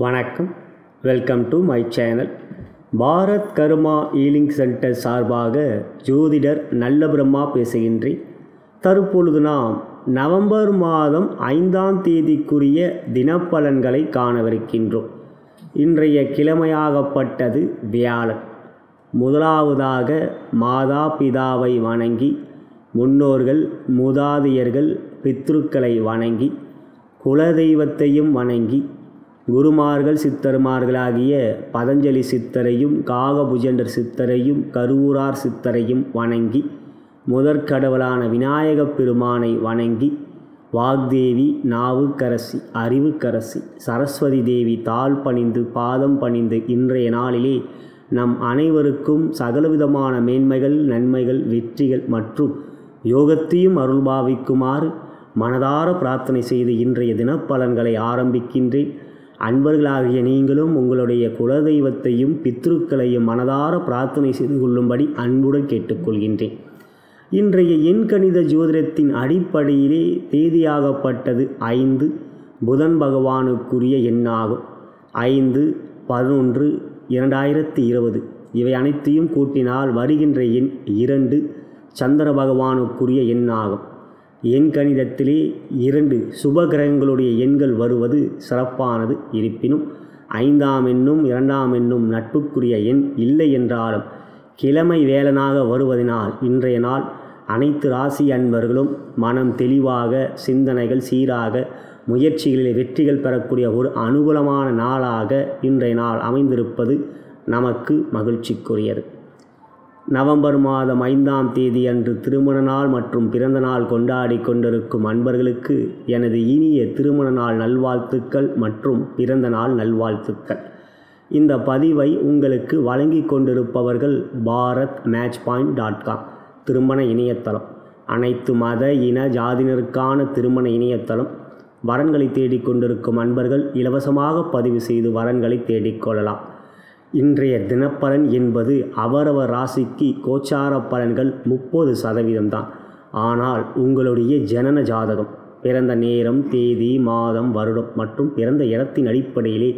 வணக்கம் welcome to my channel Bharat Karma healing centre சார்பாக ஜோதிடர் நல்ல பிரம்மா பேசுகின்றேன் தற்பொழுது நாம் நவம்பர் மாதம் ஐந்தாம் தேதிக்குரிய தினப்பலன்களை காணவிருக்கின்றோம் இன்றைய கிழமையாகப்பட்டது வியாழன் முதலாவதாக மாதா பிதாவை வணங்கி முன்னோர்கள் மூதாதையர்கள் பித்ருக்களை வணங்கி குலதெய்வத்தையும் வணங்கி குருமார்கள் சித்தர்மார்களாகிய பதஞ்சலி சித்தரையும் காகபுஜண்டர் சித்தரையும் கருவூரார் சித்தரையும் வணங்கி முதற்கடவுளான விநாயகப் பெருமானை வணங்கி வாக்தேவி நாவுக்கரசி அறிவுக்கரசி சரஸ்வதி தேவி தாழ் பணிந்து பாதம் பணிந்து இன்றைய நாளிலே நம் அனைவருக்கும் சகலவிதமான மேன்மைகள் நன்மைகள் வெற்றிகள் மற்றும் யோகத்தையும் அருள்பாவிக்குமாறு மனதார பிரார்த்தனை செய்து இன்றைய தினப்பலன்களை ஆரம்பிக்கின்றேன் அன்பர்களாகிய நீங்களும் உங்களுடைய குலதெய்வத்தையும் பித்ருக்களையும் மனதார பிரார்த்தனை செய்து கொள்ளும்படி அன்புடன் கேட்டுக்கொள்கின்றேன் இன்றைய எண்கணித ஜோதிடத்தின் அடிப்படையிலே தேதியாகப்பட்டது ஐந்து புதன் பகவானுக்குரிய எண்ணாகும் ஐந்து பதினொன்று இரண்டாயிரத்தி இருபது இவை அனைத்தையும் கூட்டினால் வருகின்ற எண் இரண்டு சந்திர பகவானுக்குரிய எண்ணாகும் எண் கணிதத்திலே இரண்டு சுப கிரகங்களுடைய எண்கள் வருவது சிறப்பானது இருப்பினும் ஐந்தாம் எண்ணும் இரண்டாம் எண்ணும் நட்புக்குரிய எண் இல்லை என்றாலும் கிழமை வேலனாக வருவதனால் இன்றைய நாள் அனைத்து ராசி அன்பர்களும் மனம் தெளிவாக சிந்தனைகள் சீராக முயற்சிகளில் வெற்றிகள் பெறக்கூடிய ஒரு அனுகூலமான நாளாக இன்றைய நாள் அமைந்திருப்பது நமக்கு மகிழ்ச்சிக்குரியது நவம்பர் மாதம் ஐந்தாம் தேதி அன்று திருமண நாள் மற்றும் பிறந்த நாள் கொண்டாடி கொண்டிருக்கும் அன்பர்களுக்கு எனது இனிய திருமண நாள் நல்வாழ்த்துக்கள் மற்றும் பிறந்த நாள் நல்வாழ்த்துக்கள் இந்த பதிவை உங்களுக்கு வழங்கி கொண்டிருப்பவர்கள் Bharat match point dot com திருமண இணையதளம் அனைத்து மத இன ஜாதியினருக்கான திருமண இணையதளம் வரன்களை தேடிக்கொண்டிருக்கும் அன்பர்கள் இலவசமாக பதிவு செய்து வரன்களை தேடிக்கொள்ளலாம் இன்றைய தினப்பலன் என்பது அவரவர் ராசிக்கு கோச்சார பலன்கள் முப்பது சதவீதம்தான் ஆனால் உங்களுடைய ஜனன ஜாதகம் பிறந்த நேரம் தேதி மாதம் வருடம் மற்றும் பிறந்த இடத்தின் அடிப்படையிலே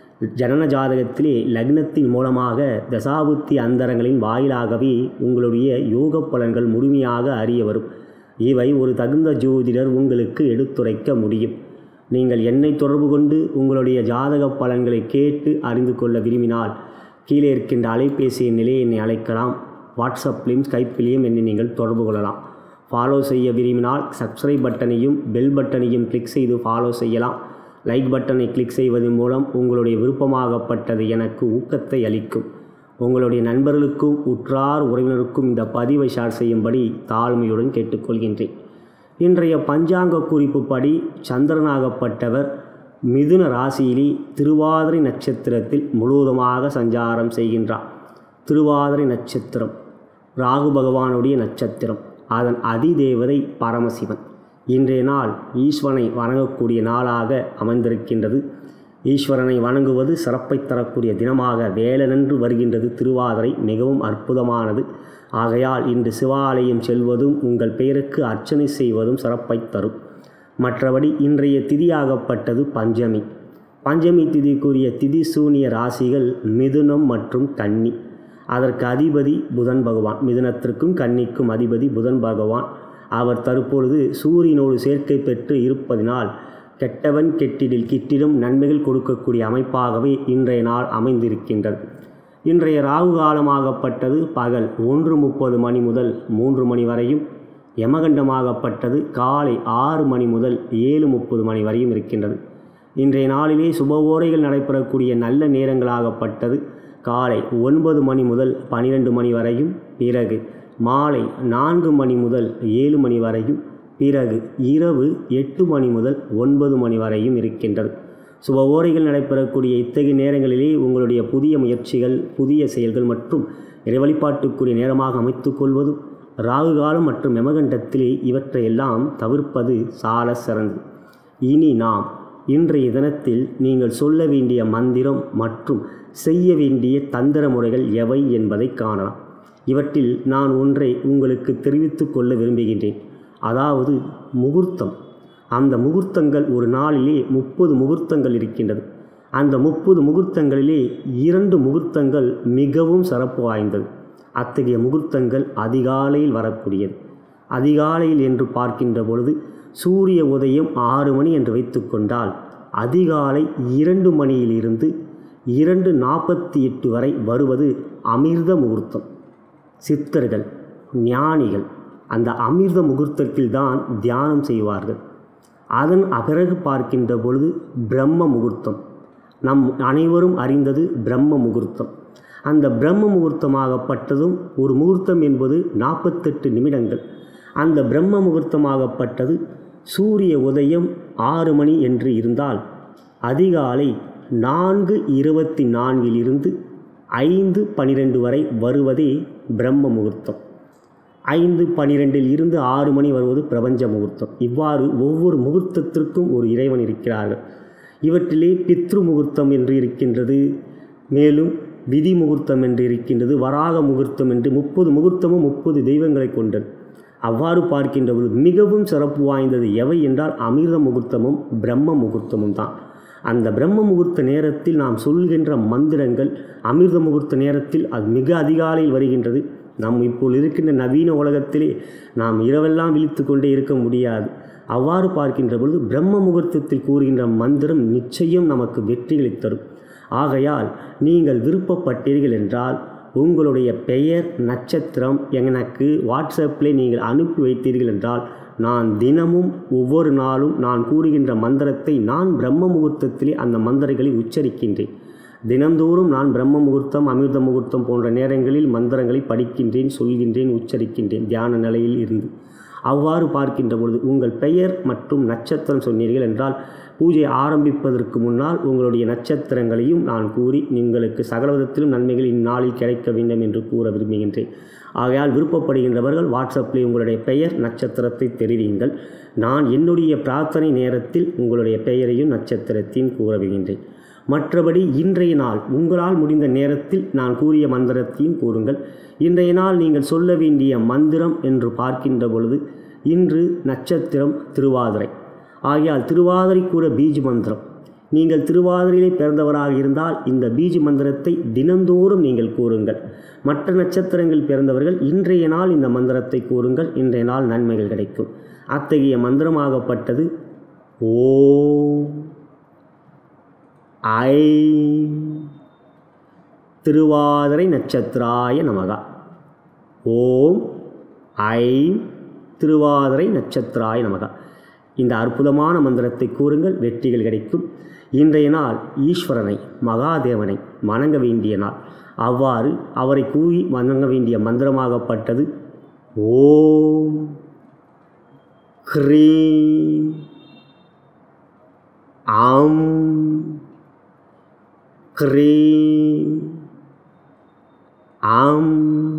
ஜனன ஜாதகத்திலே லக்னத்தின் மூலமாக தசாபுத்தி அந்தரங்களின் வாயிலாகவே உங்களுடைய யோக பலன்கள் முழுமையாக அறிய வரும் இவை ஒரு தகுந்த ஜோதிடர் உங்களுக்கு எடுத்துரைக்க முடியும் நீங்கள் என்னை தொடர்பு கொண்டு உங்களுடைய ஜாதக பலன்களை கேட்டு அறிந்து கொள்ள விரும்பினால் கீழே இருக்கின்ற அலைபேசி எண்ணிலே என்னை அழைக்கலாம் வாட்ஸ்அப்லேயும் ஸ்கைப்பிலையும் என்னை நீங்கள் தொடர்பு கொள்ளலாம் ஃபாலோ செய்ய விரும்பினால் சப்ஸ்கிரைப் பட்டனையும் பெல் பட்டனையும் கிளிக் செய்து ஃபாலோ செய்யலாம் லைக் பட்டனை கிளிக் செய்வதன் மூலம் உங்களுடைய விருப்பமாகப்பட்டது எனக்கு ஊக்கத்தை அளிக்கும் உங்களுடைய நண்பர்களுக்கும் உற்றார் உறவினருக்கும் இந்த பதிவை ஷேர் செய்யும்படி தாழ்மையுடன் கேட்டுக்கொள்கின்றேன் இன்றைய பஞ்சாங்க குறிப்புப்படி சந்திரனாகப்பட்டவர் மிதுன ராசியிலே திருவாதிரை நட்சத்திரத்தில் முழுவதுமாக சஞ்சாரம் செய்கின்றார் திருவாதிரை நட்சத்திரம் ராகு பகவானுடைய நட்சத்திரம் அதன் அதிதேவதை பரமசிவன் இன்றைய நாள் ஈஸ்வரனை வணங்கக்கூடிய நாளாக அமைந்திருக்கின்றது ஈஸ்வரனை வணங்குவது சிறப்பை தரக்கூடிய தினமாக வேலனன்று வருகின்றது திருவாதிரை மிகவும் அற்புதமானது ஆகையால் இன்று சிவாலயம் செல்வதும் உங்கள் பெயருக்கு அர்ச்சனை செய்வதும் சிறப்பை தரும் மற்றபடி இன்றைய திதியாகப்பட்டது பஞ்சமி பஞ்சமி திதிக்குரிய திதி சூனிய ராசிகள் மிதுனம் மற்றும் கன்னி அதற்கு அதிபதி புதன் பகவான் மிதுனத்திற்கும் கன்னிக்கும் அதிபதி புதன் பகவான் அவர் தற்பொழுது சூரியனோடு சேர்க்கை பெற்று இருப்பதினால் கெட்டவன் கெட்டிடில் கிட்டிடும் நன்மைகள் கொடுக்கக்கூடிய அமைப்பாகவே இன்றைய நாள் அமைந்திருக்கின்றது இன்றைய ராகு காலமாகப்பட்டது பகல் ஒன்று முப்பது மணி முதல் மூன்று மணி வரையும் யமகண்டமாகப்பட்டது காலை ஆறு மணி முதல் ஏழு முப்பது மணி வரையும் இருக்கின்றது இன்றைய நாளிலே சுபவோரைகள் நடைபெறக்கூடிய நல்ல நேரங்களாகப்பட்டது காலை ஒன்பது மணி முதல் பனிரெண்டு மணி வரையும் பிறகு மாலை நான்கு மணி முதல் ஏழு மணி வரையும் பிறகு இரவு எட்டு மணி முதல் ஒன்பது மணி வரையும் இருக்கின்றது சுப ஓரைகள் நடைபெறக்கூடிய இத்தகைய நேரங்களிலே உங்களுடைய புதிய முயற்சிகள் புதிய செயல்கள் மற்றும் இறைவழிபாட்டுக்குரிய நேரமாக அமைத்து கொள்வதும் ராகு காலம் மற்றும் யமகண்டத்திலே இவற்றையெல்லாம் தவிர்ப்பது சால சிறந்தது இனி நாம் இன்றைய தினத்தில் நீங்கள் சொல்ல வேண்டிய மந்திரம் மற்றும் செய்ய வேண்டிய தந்திர முறைகள் எவை என்பதை காணலாம் இவற்றில் நான் ஒன்றை உங்களுக்கு தெரிவித்து கொள்ள விரும்புகின்றேன் அதாவது முகூர்த்தம் அந்த முகூர்த்தங்கள் ஒரு நாளிலே முப்பது முகூர்த்தங்கள் இருக்கின்றது அந்த முப்பது முகூர்த்தங்களிலே இரண்டு முகூர்த்தங்கள் மிகவும் சிறப்பு வாய்ந்தது அத்தகைய முகூர்த்தங்கள் அதிகாலையில் வரக்கூடியது அதிகாலையில் என்று பார்க்கின்ற பொழுது சூரிய உதயம் ஆறு மணி என்று வைத்துக்கொண்டால் அதிகாலை இரண்டு மணியிலிருந்து இரண்டு நாற்பத்தி எட்டு வரை வருவது அமிர்த முகூர்த்தம் சித்தர்கள் ஞானிகள் அந்த அமிர்த முகூர்த்தத்தில் தான் தியானம் செய்வார்கள் அதன் பிறகு பார்க்கின்ற பொழுது பிரம்ம முகூர்த்தம் நம் அனைவரும் அறிந்தது பிரம்ம முகூர்த்தம் அந்த பிரம்ம முகூர்த்தமாகப்பட்டதும் ஒரு முகூர்த்தம் என்பது நாற்பத்தெட்டு நிமிடங்கள் அந்த பிரம்ம முகூர்த்தமாகப்பட்டது சூரிய உதயம் ஆறு மணி என்று இருந்தால் அதிகாலை நான்கு இருபத்தி நான்கிலிருந்து ஐந்து பனிரெண்டு வரை வருவதே பிரம்ம முகூர்த்தம் ஐந்து பனிரெண்டில் இருந்து ஆறு மணி வருவது பிரபஞ்ச முகூர்த்தம் இவ்வாறு ஒவ்வொரு முகூர்த்தத்திற்கும் ஒரு இறைவன் இருக்கிறார்கள் இவற்றிலே பித்ரு முகூர்த்தம் என்று இருக்கின்றது மேலும் விதி முகூர்த்தம் என்று இருக்கின்றது வராக முகூர்த்தம் என்று முப்பது முகூர்த்தமும் முப்பது தெய்வங்களை கொண்டது அவ்வாறு பார்க்கின்ற பொழுது மிகவும் சிறப்பு வாய்ந்தது எவை என்றால் அமிர்த முகூர்த்தமும் பிரம்ம முகூர்த்தமும் தான் அந்த பிரம்ம முகூர்த்த நேரத்தில் நாம் சொல்கின்ற மந்திரங்கள் அமிர்த முகூர்த்த நேரத்தில் அது மிக அதிகாலையில் வருகின்றது நாம் இப்போது இருக்கின்ற நவீன உலகத்திலே நாம் இரவெல்லாம் விழித்து கொண்டே இருக்க முடியாது அவ்வாறு பார்க்கின்ற பொழுது பிரம்ம முகூர்த்தத்தில் கூறுகின்ற மந்திரம் நிச்சயம் நமக்கு வெற்றிகளை தரும் ஆகையால் நீங்கள் விருப்பப்பட்டீர்கள் என்றால் உங்களுடைய பெயர் நட்சத்திரம் எனக்கு வாட்ஸ்அப்பில் நீங்கள் அனுப்பி வைத்தீர்கள் என்றால் நான் தினமும் ஒவ்வொரு நாளும் நான் கூறுகின்ற மந்திரத்தை நான் பிரம்ம முகூர்த்தத்திலே அந்த மந்திரங்களை உச்சரிக்கின்றேன் தினந்தோறும் நான் பிரம்ம முகூர்த்தம் அமிர்த முகூர்த்தம் போன்ற நேரங்களில் மந்திரங்களை படிக்கின்றேன் சொல்கின்றேன் உச்சரிக்கின்றேன் தியான நிலையில் இருந்து அவ்வாறு பார்க்கின்ற பொழுது உங்கள் பெயர் மற்றும் நட்சத்திரம் சொன்னீர்கள் என்றால் பூஜை ஆரம்பிப்பதற்கு முன்னால் உங்களுடைய நட்சத்திரங்களையும் நான் கூறி உங்களுக்கு சகலவிதத்திலும் நன்மைகள் இந்நாளில் கிடைக்க வேண்டும் என்று கூற விரும்புகின்றேன் ஆகையால் விருப்பப்படுகின்றவர்கள் வாட்ஸ்அப்பில் உங்களுடைய பெயர் நட்சத்திரத்தை தெரிவியுங்கள் நான் என்னுடைய பிரார்த்தனை நேரத்தில் உங்களுடைய பெயரையும் நட்சத்திரத்தையும் கூற விரும்புகின்றேன் மற்றபடி இன்றைய நாள் உங்களால் முடிந்த நேரத்தில் நான் கூறிய மந்திரத்தையும் கூறுங்கள் இன்றைய நாள் நீங்கள் சொல்ல வேண்டிய மந்திரம் என்று பார்க்கின்ற பொழுது இன்று நட்சத்திரம் திருவாதிரை ஆகையால் திருவாதிரை கூற பீஜ் மந்திரம் நீங்கள் திருவாதிரையிலே பிறந்தவராக இருந்தால் இந்த பீஜ் மந்திரத்தை தினந்தோறும் நீங்கள் கூறுங்கள் மற்ற நட்சத்திரங்கள் பிறந்தவர்கள் இன்றைய நாள் இந்த மந்திரத்தை கூறுங்கள் இன்றைய நாள் நன்மைகள் கிடைக்கும் அத்தகைய மந்திரமாகப்பட்டது ஓ ஐ திருவாதிரை நட்சத்திராய நமகா ஓம் ஐ திருவாதிரை நட்சத்திராய நமகா இந்த அற்புதமான மந்திரத்தை கூறுங்கள் வெற்றிகள் கிடைக்கும் இன்றைய நாள் ஈஸ்வரனை மகாதேவனை வணங்க வேண்டிய நாள் அவ்வாறு அவரை கூறி வணங்க வேண்டிய மந்திரமாகப்பட்டது ஓம் ஹ்ரீம் ஆம் க்ரீம் ஆம்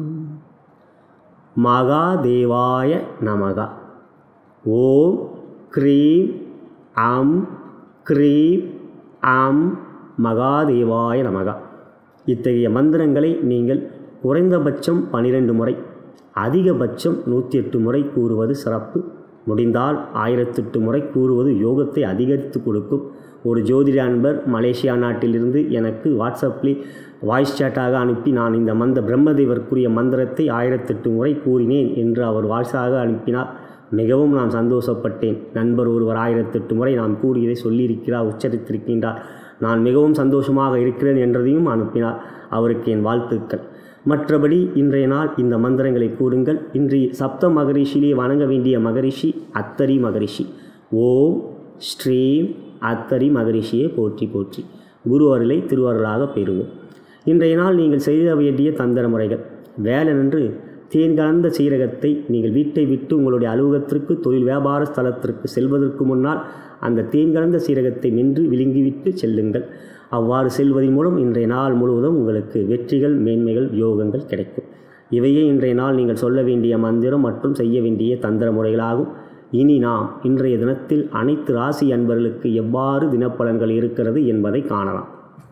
மகாதேவாய நமகா ஓம் க்ரீம் ஆம் க்ரீம் ஆம் மகாதேவாய நமகா இத்தகைய மந்திரங்களை நீங்கள் குறைந்தபட்சம் பனிரெண்டு முறை அதிகபட்சம் நூற்றி எட்டு முறை கூறுவது சிறப்பு முடிந்தால் ஆயிரத்தெட்டு முறை கூறுவது யோகத்தை அதிகரித்து கொடுக்கும் ஒரு ஜோதிட அன்பர் மலேசியா நாட்டிலிருந்து எனக்கு வாட்ஸ்அப்பில் வாய்ஸ் சேட்டாக அனுப்பி நான் இந்த மந்த பிரம்மதேவருக்குரிய மந்திரத்தை ஆயிரத்தெட்டு முறை கூறினேன் என்று அவர் வாட்ஸாக அனுப்பினார் மிகவும் நான் சந்தோஷப்பட்டேன் நண்பர் ஒருவர் ஆயிரத்தெட்டு முறை நான் கூறியதை சொல்லியிருக்கிறார் உச்சரித்திருக்கின்றார் நான் மிகவும் சந்தோஷமாக இருக்கிறேன் என்றதையும் அனுப்பினார் அவருக்கு என் வாழ்த்துக்கள் மற்றபடி இன்றைய நாள் இந்த மந்திரங்களை கூறுங்கள் இன்றைய சப்த மகரிஷிலே வணங்க வேண்டிய மகரிஷி அத்தரி மகரிஷி ஓம் ஸ்ரீம் அத்தரி மகரிஷியை போற்றி போற்றி குரு அருளை திருவருளாக பெறுவோம் இன்றைய நாள் நீங்கள் செய்த வேண்டிய தந்திர முறைகள் வேலனென்று தேன் கலந்த சீரகத்தை நீங்கள் வீட்டை விட்டு உங்களுடைய அலுவலகத்திற்கு தொழில் வியாபார ஸ்தலத்திற்கு செல்வதற்கு முன்னால் அந்த தேன் கலந்த சீரகத்தை நின்று விழுங்கிவிட்டு செல்லுங்கள் அவ்வாறு செல்வதன் மூலம் இன்றைய நாள் முழுவதும் உங்களுக்கு வெற்றிகள் மேன்மைகள் யோகங்கள் கிடைக்கும் இவையே இன்றைய நாள் நீங்கள் சொல்ல வேண்டிய மந்திரம் மற்றும் செய்ய வேண்டிய தந்திர முறைகளாகும் இனி நாம் இன்றைய தினத்தில் அனைத்து ராசி அன்பர்களுக்கு எவ்வாறு தினப்பலன்கள் இருக்கிறது என்பதை காணலாம்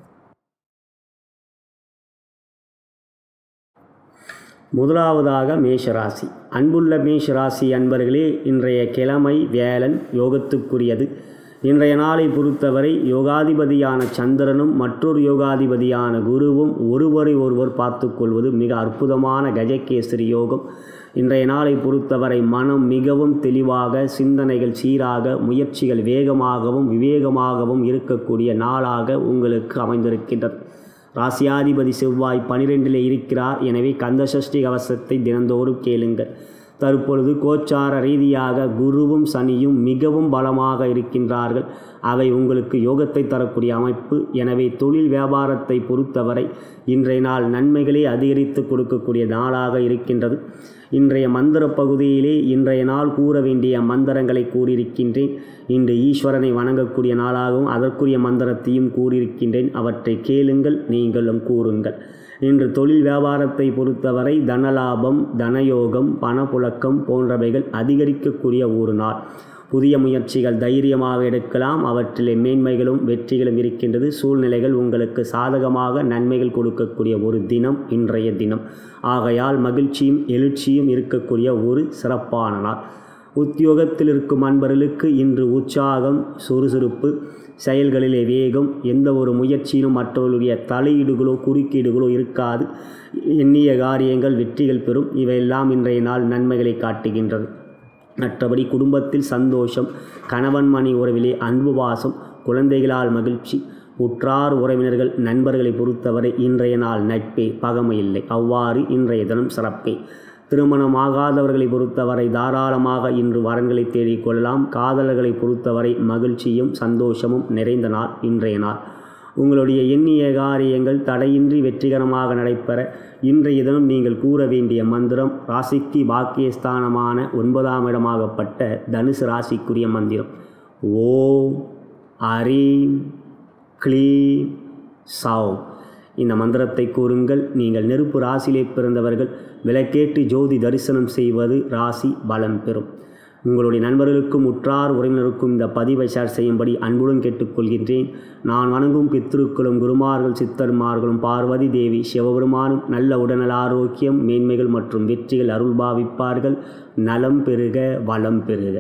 முதலாவதாக மேஷராசி அன்புள்ள மேஷராசி அன்பர்களே இன்றைய கிழமை வேலன் யோகத்துக்குரியது இன்றைய நாளை பொறுத்தவரை யோகாதிபதியான சந்திரனும் மற்றொரு யோகாதிபதியான குருவும் ஒருவரை ஒருவர் பார்த்து கொள்வது மிக அற்புதமான கஜகேசரி யோகம் இன்றைய நாளை பொறுத்தவரை மனம் மிகவும் தெளிவாக சிந்தனைகள் சீராக முயற்சிகள் வேகமாகவும் விவேகமாகவும் இருக்கக்கூடிய நாளாக உங்களுக்கு அமைந்திருக்கின்றது ராசியாதிபதி செவ்வாய் பனிரெண்டில் இருக்கிறார் எனவே கந்தசஷ்டி கவசத்தை தினந்தோறும் கேளுங்கள் தற்பொழுது கோச்சார ரீதியாக குருவும் சனியும் மிகவும் பலமாக இருக்கின்றார்கள் அவை உங்களுக்கு யோகத்தை தரக்கூடிய அமைப்பு எனவே தொழில் வியாபாரத்தை பொறுத்தவரை இன்றைய நாள் நன்மைகளை அதிகரித்து கொடுக்கக்கூடிய நாளாக இருக்கின்றது இன்றைய மந்திர பகுதியிலே இன்றைய நாள் கூற வேண்டிய மந்திரங்களை கூறியிருக்கின்றேன் இன்று ஈஸ்வரனை வணங்கக்கூடிய நாளாகவும் அதற்குரிய மந்திரத்தையும் கூறியிருக்கின்றேன் அவற்றை கேளுங்கள் நீங்களும் கூறுங்கள் இன்று தொழில் வியாபாரத்தை பொறுத்தவரை தனலாபம் தனயோகம் பணப்புழக்கம் போன்றவைகள் அதிகரிக்கக்கூடிய ஒரு நாள் புதிய முயற்சிகள் தைரியமாக எடுக்கலாம் அவற்றிலே மேன்மைகளும் வெற்றிகளும் இருக்கின்றது சூழ்நிலைகள் உங்களுக்கு சாதகமாக நன்மைகள் கொடுக்கக்கூடிய ஒரு தினம் இன்றைய தினம் ஆகையால் மகிழ்ச்சியும் எழுச்சியும் இருக்கக்கூடிய ஒரு சிறப்பான நாள் உத்தியோகத்தில் இருக்கும் அன்பர்களுக்கு இன்று உற்சாகம் சுறுசுறுப்பு செயல்களிலே வேகம் எந்த ஒரு முயற்சியிலும் மற்றவர்களுடைய தலையீடுகளோ குறுக்கீடுகளோ இருக்காது எண்ணிய காரியங்கள் வெற்றிகள் பெறும் இவையெல்லாம் இன்றைய நாள் நன்மைகளை காட்டுகின்றது மற்றபடி குடும்பத்தில் சந்தோஷம் கணவன் மணி உறவிலே அன்பு வாசம் குழந்தைகளால் மகிழ்ச்சி உற்றார் உறவினர்கள் நண்பர்களை பொறுத்தவரை இன்றைய நாள் நட்பே பகமை இல்லை அவ்வாறு இன்றைய தினம் சிறப்பே திருமணமாகாதவர்களை பொறுத்தவரை தாராளமாக இன்று வரன்களை தேடிக் கொள்ளலாம் காதலர்களை பொறுத்தவரை மகிழ்ச்சியும் சந்தோஷமும் நிறைந்த நாள் இன்றைய நாள் உங்களுடைய எண்ணிய காரியங்கள் தடையின்றி வெற்றிகரமாக நடைபெற இன்றைய தினம் நீங்கள் கூற வேண்டிய மந்திரம் ராசிக்கு பாக்கியஸ்தானமான ஒன்பதாம் இடமாகப்பட்ட தனுசு ராசிக்குரிய மந்திரம் ஓம் அரீம் க்ளீம் சவ் இந்த மந்திரத்தை கூறுங்கள் நீங்கள் நெருப்பு ராசியிலே பிறந்தவர்கள் விளக்கேட்டு ஜோதி தரிசனம் செய்வது ராசி பலம் பெறும் உங்களுடைய நண்பர்களுக்கும் உற்றார் உறவினருக்கும் இந்த பதிவை ஷேர் செய்யும்படி அன்புடன் கேட்டுக்கொள்கின்றேன் நான் வணங்கும் பித்ருக்களும் குருமார்கள் சித்தர்மார்களும் பார்வதி தேவி சிவபெருமானும் நல்ல உடல்நல ஆரோக்கியம் மேன்மைகள் மற்றும் வெற்றிகள் அருள் பாவிப்பார்கள் நலம் பெருக வளம் பெருக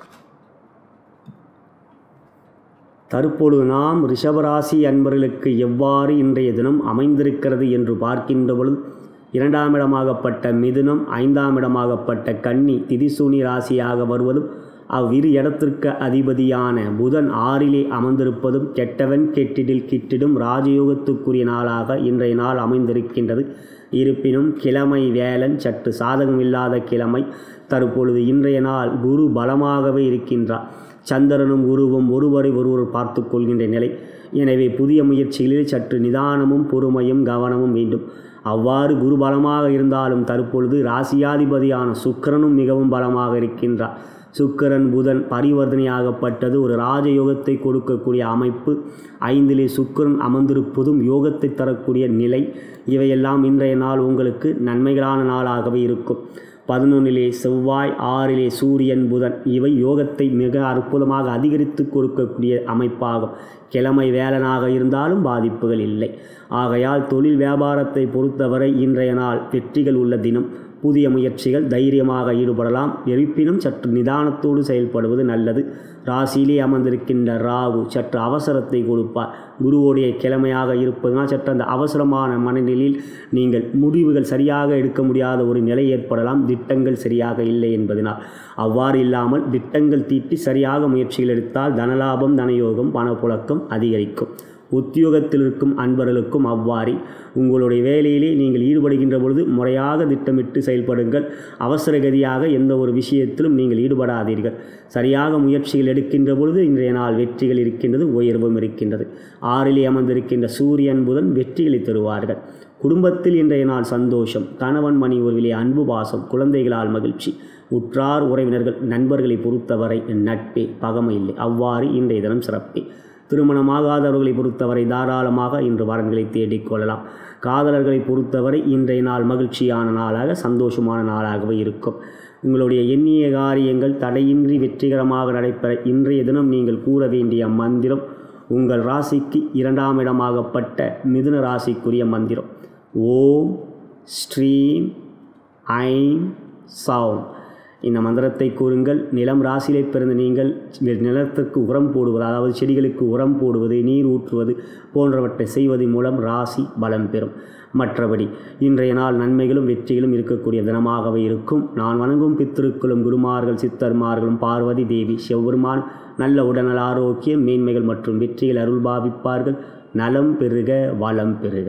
தற்பொழுது நாம் ரிஷபராசி அன்பர்களுக்கு எவ்வாறு இன்றைய தினம் அமைந்திருக்கிறது என்று பார்க்கின்ற பொழுது இரண்டாம் இடமாகப்பட்ட மிதுனம் ஐந்தாம் இடமாகப்பட்ட கன்னி திதிசூனி ராசியாக வருவதும் அவ்விரு இடத்திற்கு அதிபதியான புதன் ஆறிலே அமர்ந்திருப்பதும் கெட்டவன் கெட்டிடில் கிட்டிடும் ராஜயோகத்துக்குரிய நாளாக இன்றைய நாள் அமைந்திருக்கின்றது இருப்பினும் கிழமை வேலன் சற்று சாதகமில்லாத கிழமை தற்பொழுது இன்றைய நாள் குரு பலமாகவே இருக்கின்றார் சந்திரனும் குருவும் ஒருவரை ஒருவர் பார்த்து கொள்கின்ற நிலை எனவே புதிய முயற்சிகளில் சற்று நிதானமும் பொறுமையும் கவனமும் வேண்டும் அவ்வாறு குரு பலமாக இருந்தாலும் தற்பொழுது ராசியாதிபதியான சுக்கிரனும் மிகவும் பலமாக இருக்கின்றார் சுக்கிரன் புதன் பரிவர்த்தனையாகப்பட்டது ஒரு ராஜயோகத்தை கொடுக்கக்கூடிய அமைப்பு ஐந்திலே சுக்கிரன் அமர்ந்திருப்பதும் யோகத்தை தரக்கூடிய நிலை இவையெல்லாம் இன்றைய நாள் உங்களுக்கு நன்மைகளான நாளாகவே இருக்கும் பதினொன்றிலே செவ்வாய் ஆறிலே சூரியன் புதன் இவை யோகத்தை மிக அற்புதமாக அதிகரித்து கொடுக்கக்கூடிய அமைப்பாகும் கிழமை வேலனாக இருந்தாலும் பாதிப்புகள் இல்லை ஆகையால் தொழில் வியாபாரத்தை பொறுத்தவரை இன்றைய நாள் வெற்றிகள் உள்ள தினம் புதிய முயற்சிகள் தைரியமாக ஈடுபடலாம் இருப்பினும் சற்று நிதானத்தோடு செயல்படுவது நல்லது ராசியிலே அமர்ந்திருக்கின்ற ராகு சற்று அவசரத்தை கொடுப்பார் குருவோடைய கிழமையாக இருப்பதனால் சற்று அந்த அவசரமான மனநிலையில் நீங்கள் முடிவுகள் சரியாக எடுக்க முடியாத ஒரு நிலை ஏற்படலாம் திட்டங்கள் சரியாக இல்லை என்பதனால் அவ்வாறு இல்லாமல் திட்டங்கள் தீட்டி சரியாக முயற்சிகள் எடுத்தால் தனலாபம் தனயோகம் பணப்புழக்கம் அதிகரிக்கும் உத்தியோகத்தில் இருக்கும் அன்பர்களுக்கும் அவ்வாறே உங்களுடைய வேலையிலே நீங்கள் ஈடுபடுகின்ற பொழுது முறையாக திட்டமிட்டு செயல்படுங்கள் அவசரகதியாக எந்த ஒரு விஷயத்திலும் நீங்கள் ஈடுபடாதீர்கள் சரியாக முயற்சிகள் எடுக்கின்ற பொழுது இன்றைய நாள் வெற்றிகள் இருக்கின்றது உயர்வும் இருக்கின்றது ஆறிலே அமர்ந்திருக்கின்ற சூரியன் புதன் வெற்றிகளை தருவார்கள் குடும்பத்தில் இன்றைய நாள் சந்தோஷம் கணவன் மணி உறவிலே அன்பு பாசம் குழந்தைகளால் மகிழ்ச்சி உற்றார் உறவினர்கள் நண்பர்களை பொறுத்தவரை நட்பே பகமை இல்லை அவ்வாறு இன்றைய தினம் சிறப்பே திருமணமாகாதவர்களை பொறுத்தவரை தாராளமாக இன்று வரன்களை தேடிக்கொள்ளலாம் காதலர்களை பொறுத்தவரை இன்றைய நாள் மகிழ்ச்சியான நாளாக சந்தோஷமான நாளாகவே இருக்கும் உங்களுடைய எண்ணிய காரியங்கள் தடையின்றி வெற்றிகரமாக நடைபெற இன்றைய தினம் நீங்கள் கூற வேண்டிய மந்திரம் உங்கள் ராசிக்கு இரண்டாம் இடமாகப்பட்ட மிதுன ராசிக்குரிய மந்திரம் ஓம் ஸ்ரீம் ஐம் சௌம் இந்த மந்திரத்தை கூறுங்கள் நிலம் ராசியிலே பிறந்த நீங்கள் நிலத்திற்கு உரம் போடுவது அதாவது செடிகளுக்கு உரம் போடுவது நீர் ஊற்றுவது போன்றவற்றை செய்வதன் மூலம் ராசி பலம் பெறும் மற்றபடி இன்றைய நாள் நன்மைகளும் வெற்றிகளும் இருக்கக்கூடிய தினமாகவே இருக்கும் நான் வணங்கும் பித்திருக்களும் குருமார்கள் சித்தர்மார்களும் பார்வதி தேவி செவ்வருமான் நல்ல உடல்நல ஆரோக்கியம் மேன்மைகள் மற்றும் வெற்றிகள் அருள் பாவிப்பார்கள் நலம் பெருக வளம் பெருக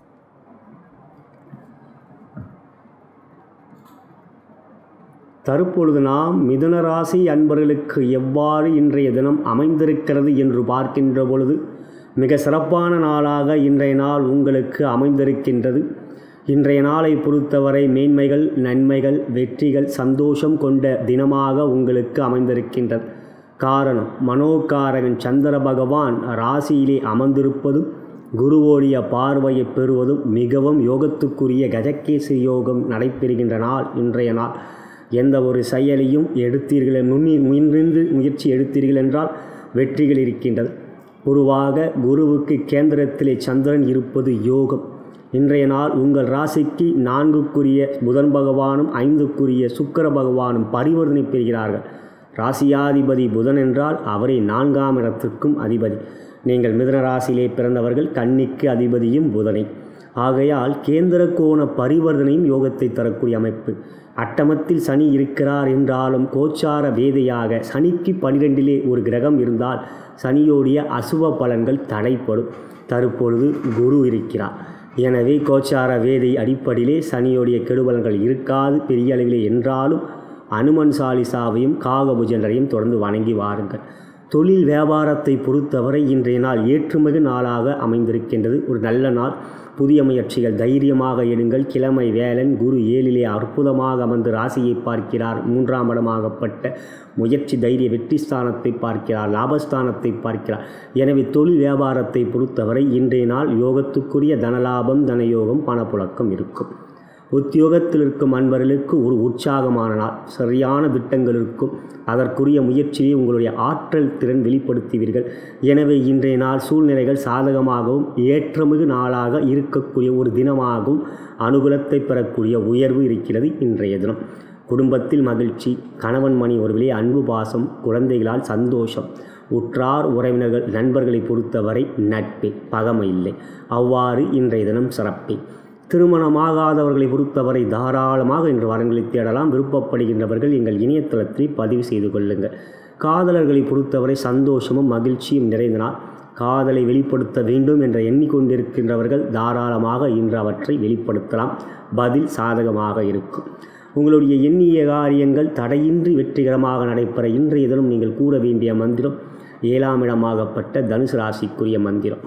தற்பொழுது நாம் மிதுன ராசி அன்பர்களுக்கு எவ்வாறு இன்றைய தினம் அமைந்திருக்கிறது என்று பார்க்கின்ற பொழுது மிக சிறப்பான நாளாக இன்றைய நாள் உங்களுக்கு அமைந்திருக்கின்றது இன்றைய நாளை பொறுத்தவரை மேன்மைகள் நன்மைகள் வெற்றிகள் சந்தோஷம் கொண்ட தினமாக உங்களுக்கு அமைந்திருக்கின்றது காரணம் மனோகாரகன் சந்திர பகவான் ராசியிலே அமர்ந்திருப்பதும் குருவோடைய பார்வையை பெறுவதும் மிகவும் யோகத்துக்குரிய கஜகேசி யோகம் நடைபெறுகின்ற நாள் இன்றைய நாள் எந்த ஒரு செயலையும் எடுத்தீர்கள் நுண்ணி முன்னின்று முயற்சி எடுத்தீர்கள் என்றால் வெற்றிகள் இருக்கின்றது பொதுவாக குருவுக்கு கேந்திரத்திலே சந்திரன் இருப்பது யோகம் இன்றைய நாள் உங்கள் ராசிக்கு நான்குக்குரிய புதன் பகவானும் ஐந்துக்குரிய சுக்கர பகவானும் பரிவர்த்தனை பெறுகிறார்கள் ராசியாதிபதி புதன் என்றால் அவரே நான்காம் இடத்திற்கும் அதிபதி நீங்கள் மிதன ராசியிலே பிறந்தவர்கள் கன்னிக்கு அதிபதியும் புதனை ஆகையால் கேந்திர கோண பரிவர்த்தனையும் யோகத்தை தரக்கூடிய அமைப்பு அட்டமத்தில் சனி இருக்கிறார் என்றாலும் கோச்சார வேதையாக சனிக்கு பனிரெண்டிலே ஒரு கிரகம் இருந்தால் சனியோடைய அசுப பலன்கள் தடைப்படும் தற்பொழுது குரு இருக்கிறார் எனவே கோச்சார வேதை அடிப்படையிலே சனியோடைய கெடுபலன்கள் இருக்காது பெரிய அளவிலே என்றாலும் அனுமன் சாலிசாவையும் காகபுஜனரையும் தொடர்ந்து வணங்கி வாருங்கள் தொழில் வியாபாரத்தை பொறுத்தவரை இன்றைய நாள் ஏற்றுமிகு நாளாக அமைந்திருக்கின்றது ஒரு நல்ல நாள் புதிய முயற்சிகள் தைரியமாக எடுங்கள் கிழமை வேலன் குரு ஏழிலே அற்புதமாக அமர்ந்து ராசியை பார்க்கிறார் மூன்றாம் இடமாகப்பட்ட முயற்சி தைரிய வெற்றி ஸ்தானத்தை பார்க்கிறார் லாபஸ்தானத்தை பார்க்கிறார் எனவே தொழில் வியாபாரத்தை பொறுத்தவரை இன்றைய நாள் யோகத்துக்குரிய தனலாபம் தனயோகம் பணப்புழக்கம் இருக்கும் உத்தியோகத்தில் இருக்கும் அன்பர்களுக்கு ஒரு உற்சாகமான நாள் சரியான திட்டங்கள் இருக்கும் அதற்குரிய முயற்சியை உங்களுடைய ஆற்றல் திறன் வெளிப்படுத்துவீர்கள் எனவே இன்றைய நாள் சூழ்நிலைகள் சாதகமாகவும் ஏற்றமிகு நாளாக இருக்கக்கூடிய ஒரு தினமாகவும் அனுகூலத்தை பெறக்கூடிய உயர்வு இருக்கிறது இன்றைய தினம் குடும்பத்தில் மகிழ்ச்சி கணவன் மணி ஒருவிலே அன்பு பாசம் குழந்தைகளால் சந்தோஷம் உற்றார் உறவினர்கள் நண்பர்களை பொறுத்தவரை நட்பே பகமை இல்லை அவ்வாறு இன்றைய தினம் சிறப்பே திருமணமாகாதவர்களை பொறுத்தவரை தாராளமாக இன்று வரங்களை தேடலாம் விருப்பப்படுகின்றவர்கள் எங்கள் இணையதளத்தில் பதிவு செய்து கொள்ளுங்கள் காதலர்களை பொறுத்தவரை சந்தோஷமும் மகிழ்ச்சியும் நிறைந்த நாள் காதலை வெளிப்படுத்த வேண்டும் என்று எண்ணிக்கொண்டிருக்கின்றவர்கள் தாராளமாக இன்று அவற்றை வெளிப்படுத்தலாம் பதில் சாதகமாக இருக்கும் உங்களுடைய எண்ணிய காரியங்கள் தடையின்றி வெற்றிகரமாக நடைபெற இன்றைய தினம் நீங்கள் கூற வேண்டிய மந்திரம் ஏழாம் இடமாகப்பட்ட தனுசு ராசிக்குரிய மந்திரம்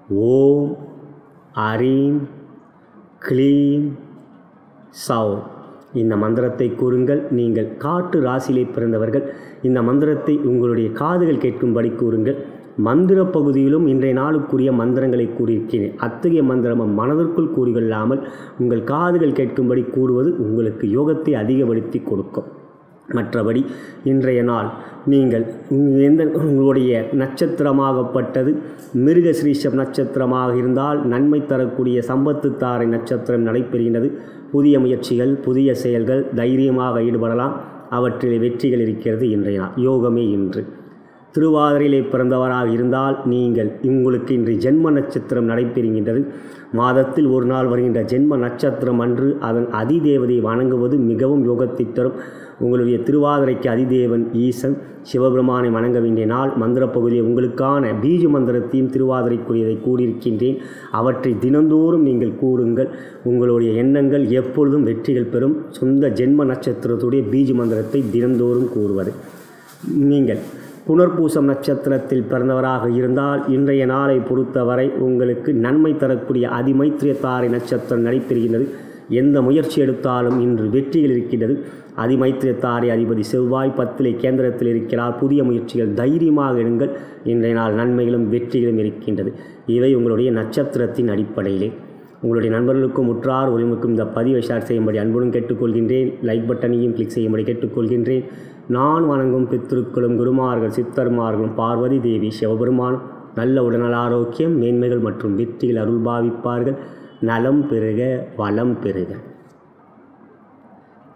ஓம் அரீம் க்ளீம் சவ் இந்த மந்திரத்தை கூறுங்கள் நீங்கள் காட்டு ராசியிலே பிறந்தவர்கள் இந்த மந்திரத்தை உங்களுடைய காதுகள் கேட்கும்படி கூறுங்கள் மந்திர பகுதியிலும் இன்றைய நாளுக்குரிய மந்திரங்களை கூறியிருக்கிறேன் அத்தகைய மந்திரம் மனதிற்குள் கூறிக்கொள்ளாமல் உங்கள் காதுகள் கேட்கும்படி கூறுவது உங்களுக்கு யோகத்தை அதிகப்படுத்தி கொடுக்கும் மற்றபடி இன்றைய நாள் நீங்கள் எந்த உங்களுடைய நட்சத்திரமாகப்பட்டது மிருகஸ்ரீஷம் நட்சத்திரமாக இருந்தால் நன்மை தரக்கூடிய சம்பத்து தாரை நட்சத்திரம் நடைபெறுகின்றது புதிய முயற்சிகள் புதிய செயல்கள் தைரியமாக ஈடுபடலாம் அவற்றில் வெற்றிகள் இருக்கிறது இன்றைய நாள் யோகமே இன்று திருவாதிரையிலே பிறந்தவராக இருந்தால் நீங்கள் உங்களுக்கு இன்று ஜென்ம நட்சத்திரம் நடைபெறுகின்றது மாதத்தில் ஒரு நாள் வருகின்ற ஜென்ம நட்சத்திரம் அன்று அதன் அதிதேவதை வணங்குவது மிகவும் யோகத்தை தரும் உங்களுடைய திருவாதிரைக்கு அதிதேவன் ஈசன் சிவபெருமானை வணங்க வேண்டிய நாள் மந்திர பகுதியை உங்களுக்கான பீஜ மந்திரத்தையும் திருவாதிரைக்குரியதை கூறியிருக்கின்றேன் அவற்றை தினந்தோறும் நீங்கள் கூறுங்கள் உங்களுடைய எண்ணங்கள் எப்பொழுதும் வெற்றிகள் பெறும் சொந்த ஜென்ம நட்சத்திரத்துடைய பீஜ மந்திரத்தை தினந்தோறும் கூறுவது நீங்கள் புனர்பூசம் நட்சத்திரத்தில் பிறந்தவராக இருந்தால் இன்றைய நாளை பொறுத்தவரை உங்களுக்கு நன்மை தரக்கூடிய அதிமைத்திரியத்தாரை நட்சத்திரம் நடைபெறுகின்றது எந்த முயற்சி எடுத்தாலும் இன்று வெற்றிகள் இருக்கின்றது அதிமைத்திரியத்தாரை அதிபதி செவ்வாய் பத்திலே கேந்திரத்தில் இருக்கிறார் புதிய முயற்சிகள் தைரியமாக எடுங்கள் இன்றைய நாள் நன்மைகளும் வெற்றிகளும் இருக்கின்றது இவை உங்களுடைய நட்சத்திரத்தின் அடிப்படையிலே உங்களுடைய நண்பர்களுக்கும் உற்றார் உரிமைக்கும் இந்த பதிவை ஷேர் செய்யும்படி அன்புடன் கேட்டுக்கொள்கின்றேன் லைக் பட்டனையும் கிளிக் செய்யும்படி கேட்டுக்கொள்கின்றேன் நான் வணங்கும் பித்திருக்களும் குருமார்கள் சித்தர்மார்களும் பார்வதி தேவி சிவபெருமான் நல்ல உடல்நல ஆரோக்கியம் மேன்மைகள் மற்றும் வெற்றிகள் அருள் பாவிப்பார்கள் நலம் பெருக வளம் பெருக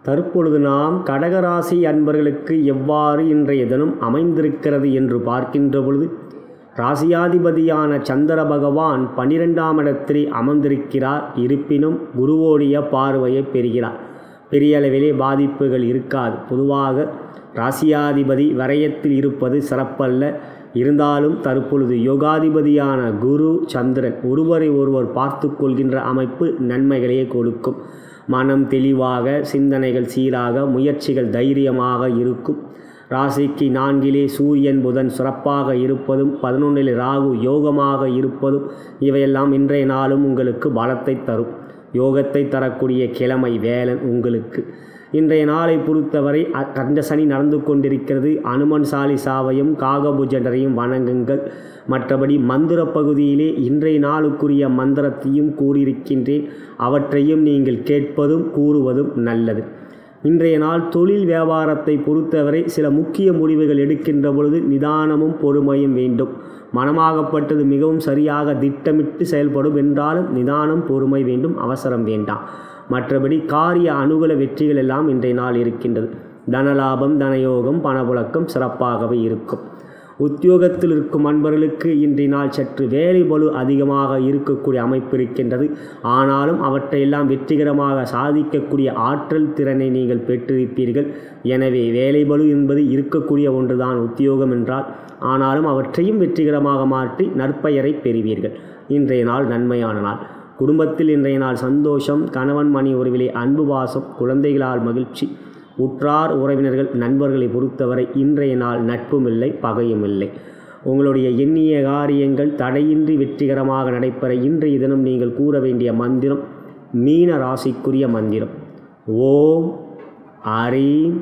தற்பொழுது நாம் கடகராசி அன்பர்களுக்கு எவ்வாறு இன்றைய தினம் அமைந்திருக்கிறது என்று பார்க்கின்ற பொழுது ராசியாதிபதியான சந்திர பகவான் பன்னிரெண்டாம் இடத்தில் அமர்ந்திருக்கிறார் இருப்பினும் குருவோடைய பார்வையை பெறுகிறார் பெரிய அளவிலே பாதிப்புகள் இருக்காது பொதுவாக ராசியாதிபதி வரையத்தில் இருப்பது சிறப்பல்ல இருந்தாலும் தற்பொழுது யோகாதிபதியான குரு சந்திரன் ஒருவரை ஒருவர் பார்த்து கொள்கின்ற அமைப்பு நன்மைகளையே கொடுக்கும் மனம் தெளிவாக சிந்தனைகள் சீராக முயற்சிகள் தைரியமாக இருக்கும் ராசிக்கு நான்கிலே சூரியன் புதன் சிறப்பாக இருப்பதும் பதினொன்றில் ராகு யோகமாக இருப்பதும் இவையெல்லாம் இன்றைய நாளும் உங்களுக்கு பலத்தை தரும் யோகத்தை தரக்கூடிய கிழமை வேலன் உங்களுக்கு இன்றைய நாளை பொறுத்தவரை அ- கண்ட சனி நடந்து கொண்டிருக்கிறது அனுமன் சாலிசாவையும் காகபுஜனரையும் வணங்குங்கள் மற்றபடி மந்திர பகுதியிலே இன்றைய நாளுக்குரிய மந்திரத்தையும் கூறியிருக்கின்றேன் அவற்றையும் நீங்கள் கேட்பதும் கூறுவதும் நல்லது இன்றைய நாள் தொழில் வியாபாரத்தை பொறுத்தவரை சில முக்கிய முடிவுகள் எடுக்கின்ற பொழுது நிதானமும் பொறுமையும் வேண்டும் மனமாகப்பட்டது மிகவும் சரியாக திட்டமிட்டு செயல்படும் என்றாலும் நிதானம் பொறுமை வேண்டும் அவசரம் வேண்டாம் மற்றபடி காரிய அனுகூல வெற்றிகள் எல்லாம் இன்றைய நாள் இருக்கின்றது தனலாபம் தனயோகம் பணப்புழக்கம் சிறப்பாகவே இருக்கும் உத்தியோகத்தில் இருக்கும் அன்பர்களுக்கு இன்றைய நாள் சற்று வேலை பளு அதிகமாக இருக்கக்கூடிய அமைப்பு இருக்கின்றது ஆனாலும் அவற்றையெல்லாம் வெற்றிகரமாக சாதிக்கக்கூடிய ஆற்றல் திறனை நீங்கள் பெற்றிருப்பீர்கள் எனவே வேலை பளு என்பது இருக்கக்கூடிய ஒன்றுதான் உத்தியோகம் என்றால் ஆனாலும் அவற்றையும் வெற்றிகரமாக மாற்றி நற்பெயரை பெறுவீர்கள் இன்றைய நாள் நன்மையான நாள் குடும்பத்தில் இன்றைய நாள் சந்தோஷம் கணவன் மணி உறவிலே அன்பு பாசம் குழந்தைகளால் மகிழ்ச்சி உற்றார் உறவினர்கள் நண்பர்களை பொறுத்தவரை இன்றைய நாள் நட்பும் இல்லை பகையும் இல்லை உங்களுடைய எண்ணிய காரியங்கள் தடையின்றி வெற்றிகரமாக நடைபெற இன்றைய தினம் நீங்கள் கூற வேண்டிய மந்திரம் மீன ராசிக்குரிய மந்திரம் ஓம் அரீம்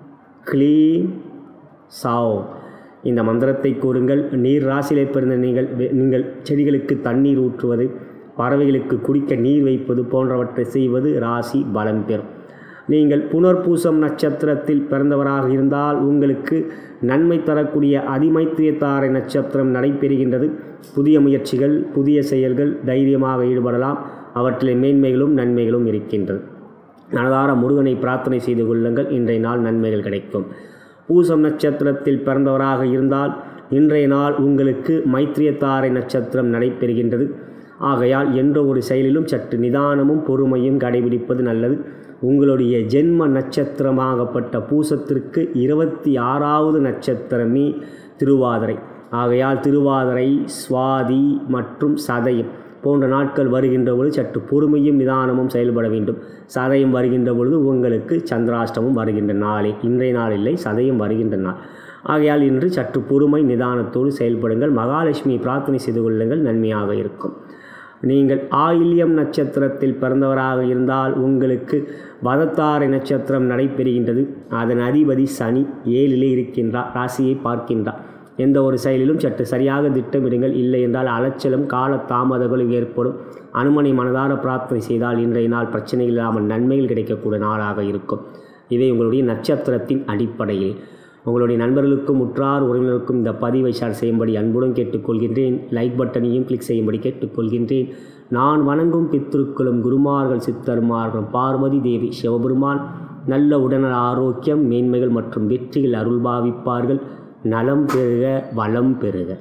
க்ளீம் சாவ் இந்த மந்திரத்தை கூறுங்கள் நீர் ராசியிலே பிறந்த நீங்கள் வெ- நீங்கள் செடிகளுக்கு தண்ணீர் ஊற்றுவது பறவைகளுக்கு குடிக்க நீர் வைப்பது போன்றவற்றை செய்வது ராசி பலம் பெறும் நீங்கள் புனர்பூசம் நட்சத்திரத்தில் பிறந்தவராக இருந்தால் உங்களுக்கு நன்மை தரக்கூடிய அதிமைத்தியத்தாரை நட்சத்திரம் நடைபெறுகின்றது புதிய முயற்சிகள் புதிய செயல்கள் தைரியமாக ஈடுபடலாம் அவற்றில் மேன்மைகளும் நன்மைகளும் இருக்கின்றது மனதார முருகனை பிரார்த்தனை செய்து கொள்ளுங்கள் இன்றைய நாள் நன்மைகள் கிடைக்கும் பூசம் நட்சத்திரத்தில் பிறந்தவராக இருந்தால் இன்றைய நாள் உங்களுக்கு மைத்திரியத்தாரை நட்சத்திரம் நடைபெறுகின்றது ஆகையால் என்ற ஒரு செயலிலும் சற்று நிதானமும் பொறுமையும் கடைபிடிப்பது நல்லது உங்களுடைய ஜென்ம நட்சத்திரமாகப்பட்ட பூசத்திற்கு இருபத்தி ஆறாவது நட்சத்திரமே திருவாதிரை ஆகையால் திருவாதிரை சுவாதி மற்றும் சதயம் போன்ற நாட்கள் வருகின்ற பொழுது சற்று பொறுமையும் நிதானமும் செயல்பட வேண்டும் சதயம் வருகின்ற பொழுது உங்களுக்கு சந்திராஷ்டமம் வருகின்ற நாளே இன்றைய நாள் இல்லை சதயம் வருகின்ற நாள் ஆகையால் இன்று சற்று பொறுமை நிதானத்தோடு செயல்படுங்கள் மகாலட்சுமி பிரார்த்தனை செய்து கொள்ளுங்கள் நன்மையாக இருக்கும் நீங்கள் ஆயில்யம் நட்சத்திரத்தில் பிறந்தவராக இருந்தால் உங்களுக்கு வதத்தாரை நட்சத்திரம் நடைபெறுகின்றது அதன் அதிபதி சனி ஏழிலே இருக்கின்றார் ராசியை பார்க்கின்றார் எந்த ஒரு செயலிலும் சற்று சரியாக திட்டமிடுங்கள் இல்லை என்றால் அலைச்சலும் கால தாமதங்களும் ஏற்படும் அனுமனை மனதார பிரார்த்தனை செய்தால் இன்றைய நாள் பிரச்சனை இல்லாமல் நன்மைகள் கிடைக்கக்கூடிய நாளாக இருக்கும் இவை உங்களுடைய நட்சத்திரத்தின் அடிப்படையில் உங்களுடைய நண்பர்களுக்கும் உற்றார் உறவினருக்கும் இந்த பதிவை ஷேர் செய்யும்படி அன்புடன் கேட்டுக்கொள்கின்றேன் லைக் பட்டனையும் கிளிக் செய்யும்படி கேட்டுக்கொள்கின்றேன் நான் வணங்கும் பித்திருக்களும் குருமார்கள் சித்தர்மார்களும் பார்வதி தேவி சிவபெருமான் நல்ல உடனல் ஆரோக்கியம் மேன்மைகள் மற்றும் வெற்றிகள் அருள் பாவிப்பார்கள் நலம் பெறுக வளம் பெறுக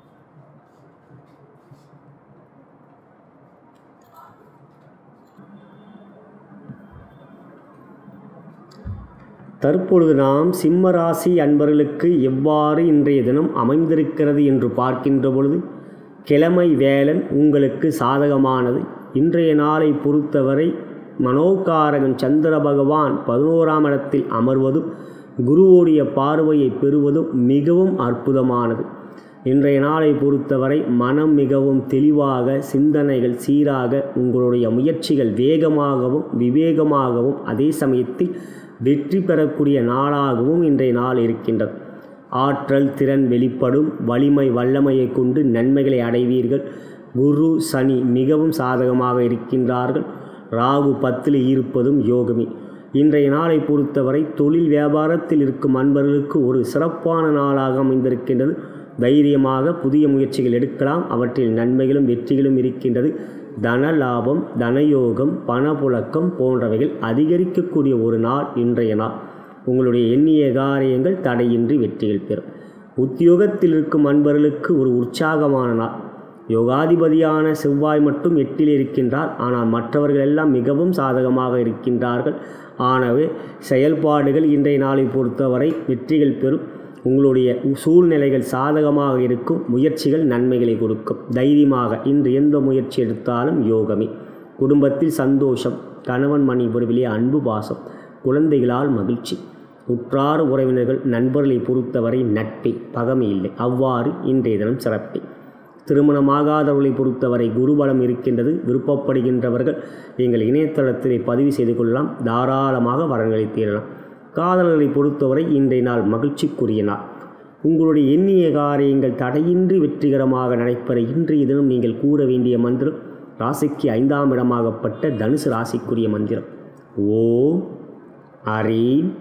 தற்பொழுது நாம் சிம்ம ராசி அன்பர்களுக்கு எவ்வாறு இன்றைய தினம் அமைந்திருக்கிறது என்று பார்க்கின்ற பொழுது கிழமை வேலன் உங்களுக்கு சாதகமானது இன்றைய நாளை பொறுத்தவரை மனோகாரகன் சந்திர பகவான் பதினோராம் இடத்தில் அமர்வதும் குருவோடைய பார்வையை பெறுவதும் மிகவும் அற்புதமானது இன்றைய நாளை பொறுத்தவரை மனம் மிகவும் தெளிவாக சிந்தனைகள் சீராக உங்களுடைய முயற்சிகள் வேகமாகவும் விவேகமாகவும் அதே சமயத்தில் வெற்றி பெறக்கூடிய நாளாகவும் இன்றைய நாள் இருக்கின்றது ஆற்றல் திறன் வெளிப்படும் வலிமை வல்லமையை கொண்டு நன்மைகளை அடைவீர்கள் குரு சனி மிகவும் சாதகமாக இருக்கின்றார்கள் ராகு பத்தில் இருப்பதும் யோகமே இன்றைய நாளை பொறுத்தவரை தொழில் வியாபாரத்தில் இருக்கும் அன்பர்களுக்கு ஒரு சிறப்பான நாளாக அமைந்திருக்கின்றது தைரியமாக புதிய முயற்சிகள் எடுக்கலாம் அவற்றில் நன்மைகளும் வெற்றிகளும் இருக்கின்றது தன லாபம் தனயோகம் பணப்புழக்கம் போன்றவைகள் அதிகரிக்கக்கூடிய ஒரு நாள் இன்றைய நாள் உங்களுடைய எண்ணிய காரியங்கள் தடையின்றி வெற்றிகள் பெறும் உத்தியோகத்தில் இருக்கும் அன்பர்களுக்கு ஒரு உற்சாகமான நாள் யோகாதிபதியான செவ்வாய் மட்டும் எட்டில் இருக்கின்றார் ஆனால் மற்றவர்கள் எல்லாம் மிகவும் சாதகமாக இருக்கின்றார்கள் ஆனவே செயல்பாடுகள் இன்றைய நாளை பொறுத்தவரை வெற்றிகள் பெறும் உங்களுடைய சூழ்நிலைகள் சாதகமாக இருக்கும் முயற்சிகள் நன்மைகளை கொடுக்கும் தைரியமாக இன்று எந்த முயற்சி எடுத்தாலும் யோகமே குடும்பத்தில் சந்தோஷம் கணவன் மணி உறவிலே அன்பு பாசம் குழந்தைகளால் மகிழ்ச்சி உற்றார் உறவினர்கள் நண்பர்களை பொறுத்தவரை நட்பே பகமை இல்லை அவ்வாறு இன்றைய தினம் சிறப்பே திருமணமாகாதவர்களை பொறுத்தவரை குருபலம் இருக்கின்றது விருப்பப்படுகின்றவர்கள் எங்கள் இணையதளத்திலே பதிவு செய்து கொள்ளலாம் தாராளமாக வரன்களை தீரலாம் காதலர்களை பொறுத்தவரை இன்றைய நாள் மகிழ்ச்சிக்குரிய நாள் உங்களுடைய எண்ணிய காரியங்கள் தடையின்றி வெற்றிகரமாக நடைபெற இன்றைய தினம் நீங்கள் கூற வேண்டிய மந்திரம் ராசிக்கு ஐந்தாம் இடமாகப்பட்ட தனுசு ராசிக்குரிய மந்திரம் ஓம் அரீம்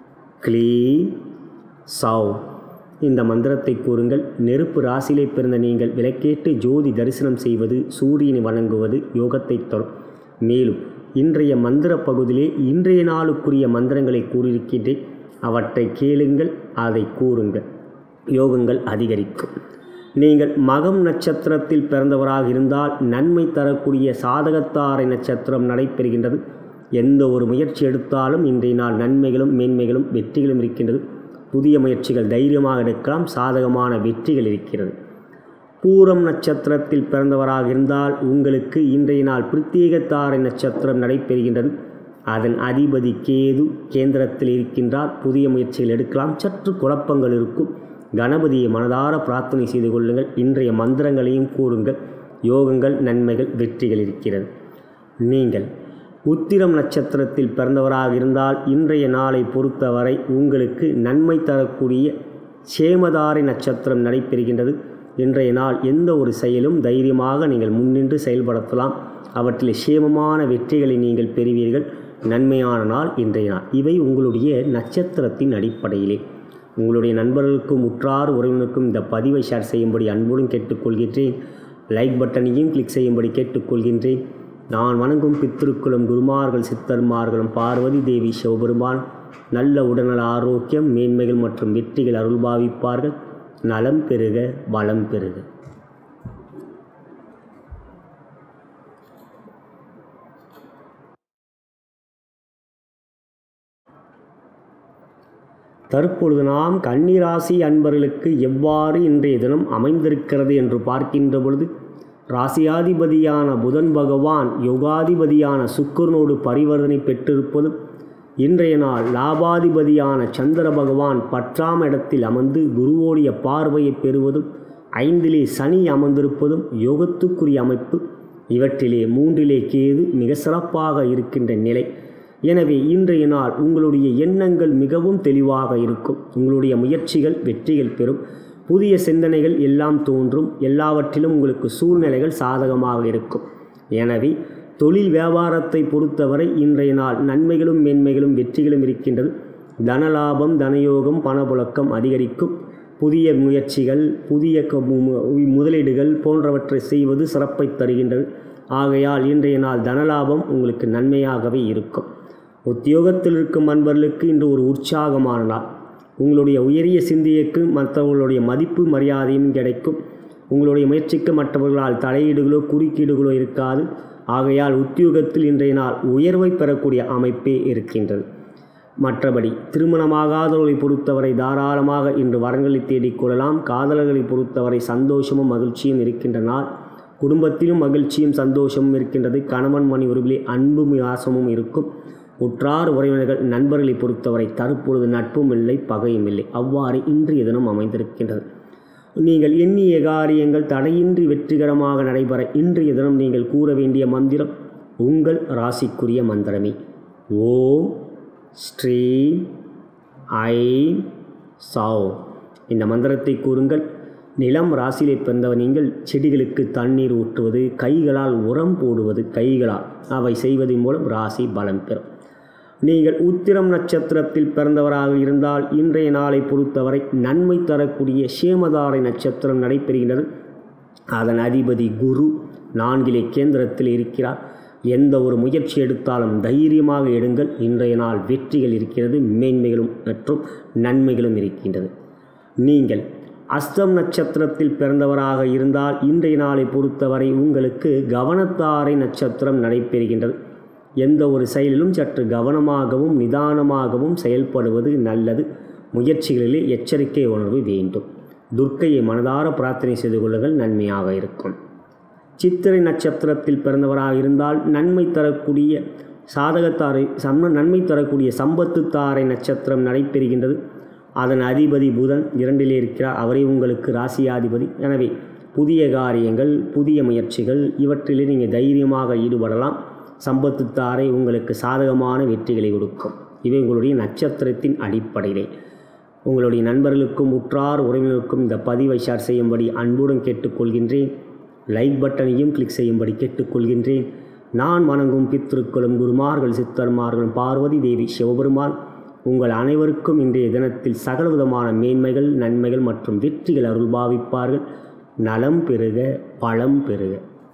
க்ளீம் சவ் இந்த மந்திரத்தை கூறுங்கள் நெருப்பு ராசியிலே பிறந்த நீங்கள் விளக்கேட்டு ஜோதி தரிசனம் செய்வது சூரியனை வணங்குவது யோகத்தை தரும் மேலும் இன்றைய மந்திர பகுதியிலே இன்றைய நாளுக்குரிய மந்திரங்களை கூறியிருக்கின்றேன் அவற்றை கேளுங்கள் அதை கூறுங்கள் யோகங்கள் அதிகரிக்கும் நீங்கள் மகம் நட்சத்திரத்தில் பிறந்தவராக இருந்தால் நன்மை தரக்கூடிய சாதகத்தாரை நட்சத்திரம் நடைபெறுகின்றது எந்த ஒரு முயற்சி எடுத்தாலும் இன்றைய நாள் நன்மைகளும் மேன்மைகளும் வெற்றிகளும் இருக்கின்றது புதிய முயற்சிகள் தைரியமாக எடுக்கலாம் சாதகமான வெற்றிகள் இருக்கிறது பூரம் நட்சத்திரத்தில் பிறந்தவராக இருந்தால் உங்களுக்கு இன்றைய நாள் பிரத்யேகத்தாரை நட்சத்திரம் நடைபெறுகின்றது அதன் அதிபதி கேது கேந்திரத்தில் இருக்கின்றார் புதிய முயற்சிகள் எடுக்கலாம் சற்று குழப்பங்கள் இருக்கும் கணபதியை மனதார பிரார்த்தனை செய்து கொள்ளுங்கள் இன்றைய மந்திரங்களையும் கூறுங்கள் யோகங்கள் நன்மைகள் வெற்றிகள் இருக்கிறது நீங்கள் உத்திரம் நட்சத்திரத்தில் பிறந்தவராக இருந்தால் இன்றைய நாளை பொறுத்தவரை உங்களுக்கு நன்மை தரக்கூடிய சேமதாரை நட்சத்திரம் நடைபெறுகின்றது இன்றைய நாள் எந்த ஒரு செயலும் தைரியமாக நீங்கள் முன்னின்று செயல்படுத்தலாம் அவற்றில் சேமமான வெற்றிகளை நீங்கள் பெறுவீர்கள் நன்மையான நாள் இன்றைய நாள் இவை உங்களுடைய நட்சத்திரத்தின் அடிப்படையிலே உங்களுடைய நண்பர்களுக்கும் உற்றார் உறவினருக்கும் இந்த பதிவை ஷேர் செய்யும்படி அன்புடன் கேட்டுக்கொள்கின்றேன் லைக் பட்டனையும் கிளிக் செய்யும்படி கேட்டுக்கொள்கின்றேன் நான் வணங்கும் பித்திருக்குளம் குருமார்கள் சித்தர்மார்களும் பார்வதி தேவி சிவபெருமான் நல்ல உடல்நல ஆரோக்கியம் மேன்மைகள் மற்றும் வெற்றிகள் அருள் பாவிப்பார்கள் நலம் பெறுக வளம் பெறுக தற்பொழுது நாம் கன்னிராசி அன்பர்களுக்கு எவ்வாறு இன்றைய தினம் அமைந்திருக்கிறது என்று பார்க்கின்ற பொழுது ராசியாதிபதியான புதன் பகவான் யோகாதிபதியான சுக்கரனோடு பரிவர்த்தனை பெற்றிருப்பதும் இன்றைய நாள் லாபாதிபதியான சந்திர பகவான் பற்றாம் இடத்தில் அமர்ந்து குருவோடைய பார்வையை பெறுவதும் ஐந்திலே சனி அமர்ந்திருப்பதும் யோகத்துக்குரிய அமைப்பு இவற்றிலே மூன்றிலே கேது மிக சிறப்பாக இருக்கின்ற நிலை எனவே இன்றைய நாள் உங்களுடைய எண்ணங்கள் மிகவும் தெளிவாக இருக்கும் உங்களுடைய முயற்சிகள் வெற்றிகள் பெறும் புதிய சிந்தனைகள் எல்லாம் தோன்றும் எல்லாவற்றிலும் உங்களுக்கு சூழ்நிலைகள் சாதகமாக இருக்கும் எனவே தொழில் வியாபாரத்தை பொறுத்தவரை இன்றைய நாள் நன்மைகளும் மேன்மைகளும் வெற்றிகளும் இருக்கின்றது தனலாபம் தனயோகம் பணப்புழக்கம் அதிகரிக்கும் புதிய முயற்சிகள் புதிய க- மு- மு- முதலீடுகள் போன்றவற்றை செய்வது சிறப்பை தருகின்றது ஆகையால் இன்றைய நாள் தனலாபம் உங்களுக்கு நன்மையாகவே இருக்கும் உத்தியோகத்தில் இருக்கும் அன்பர்களுக்கு இன்று ஒரு உற்சாகமான நாள் உங்களுடைய உயரிய சிந்தைக்கு மற்றவர்களுடைய மதிப்பு மரியாதையும் கிடைக்கும் உங்களுடைய முயற்சிக்கு மற்றவர்களால் தலையீடுகளோ குறுக்கீடுகளோ இருக்காது ஆகையால் உத்தியோகத்தில் இன்றைய நாள் உயர்வை பெறக்கூடிய அமைப்பே இருக்கின்றது மற்றபடி திருமணமாகாதவர்களை பொறுத்தவரை தாராளமாக இன்று வரங்களை தேடிக்கொள்ளலாம் காதலர்களை பொறுத்தவரை சந்தோஷமும் மகிழ்ச்சியும் இருக்கின்ற நாள் குடும்பத்திலும் மகிழ்ச்சியும் சந்தோஷமும் இருக்கின்றது கணவன் மணி உறவிலே அன்பும் யாசமும் இருக்கும் உற்றார் உறவினர்கள் நண்பர்களை பொறுத்தவரை தற்பொழுது நட்பும் இல்லை பகையும் இல்லை அவ்வாறு இன்றைய தினம் அமைந்திருக்கின்றது நீங்கள் எண்ணிய காரியங்கள் தடையின்றி வெற்றிகரமாக நடைபெற இன்றைய தினம் நீங்கள் கூற வேண்டிய மந்திரம் உங்கள் ராசிக்குரிய மந்திரமே ஓம் ஸ்ரீ ஐம் சாவ் இந்த மந்திரத்தை கூறுங்கள் நிலம் ராசியிலே பிறந்தவர் நீங்கள் செடிகளுக்கு தண்ணீர் ஊற்றுவது கைகளால் உரம் போடுவது கைகளால் அவை செய்வதன் மூலம் ராசி பலம் பெறும் நீங்கள் உத்திரம் நட்சத்திரத்தில் பிறந்தவராக இருந்தால் இன்றைய நாளை பொறுத்தவரை நன்மை தரக்கூடிய சேமதாரை நட்சத்திரம் நடைபெறுகின்றது அதன் அதிபதி குரு நான்கிலே கேந்திரத்தில் இருக்கிறார் எந்த ஒரு முயற்சி எடுத்தாலும் தைரியமாக எடுங்கள் இன்றைய நாள் வெற்றிகள் இருக்கிறது மேன்மைகளும் மற்றும் நன்மைகளும் இருக்கின்றது நீங்கள் அஸ்தம் நட்சத்திரத்தில் பிறந்தவராக இருந்தால் இன்றைய நாளை பொறுத்தவரை உங்களுக்கு கவனத்தாரை நட்சத்திரம் நடைபெறுகின்றது எந்த ஒரு செயலிலும் சற்று கவனமாகவும் நிதானமாகவும் செயல்படுவது நல்லது முயற்சிகளிலே எச்சரிக்கை உணர்வு வேண்டும் துர்க்கையை மனதார பிரார்த்தனை செய்து கொள்ளுங்கள் நன்மையாக இருக்கும் சித்திரை நட்சத்திரத்தில் பிறந்தவராக இருந்தால் நன்மை தரக்கூடிய சாதகத்தாரை சம்ம நன்மை தரக்கூடிய சம்பத்து தாரை நட்சத்திரம் நடைபெறுகின்றது அதன் அதிபதி புதன் இரண்டிலே இருக்கிறார் அவரே உங்களுக்கு ராசியாதிபதி எனவே புதிய காரியங்கள் புதிய முயற்சிகள் இவற்றிலே நீங்கள் தைரியமாக ஈடுபடலாம் சம்பத்து தாரை உங்களுக்கு சாதகமான வெற்றிகளை கொடுக்கும் இவை உங்களுடைய நட்சத்திரத்தின் அடிப்படையிலே உங்களுடைய நண்பர்களுக்கும் உற்றார் உறவினருக்கும் இந்த பதிவை ஷேர் செய்யும்படி அன்புடன் கேட்டுக்கொள்கின்றேன் லைக் பட்டனையும் கிளிக் செய்யும்படி கேட்டுக்கொள்கின்றேன் நான் வணங்கும் பித்திருக்களும் குருமார்கள் சித்தர்மார்களும் பார்வதி தேவி சிவபெருமான் உங்கள் அனைவருக்கும் இன்றைய தினத்தில் சகலவிதமான மேன்மைகள் நன்மைகள் மற்றும் வெற்றிகள் அருள் பாவிப்பார்கள் நலம் பெறுக பலம் பெறுக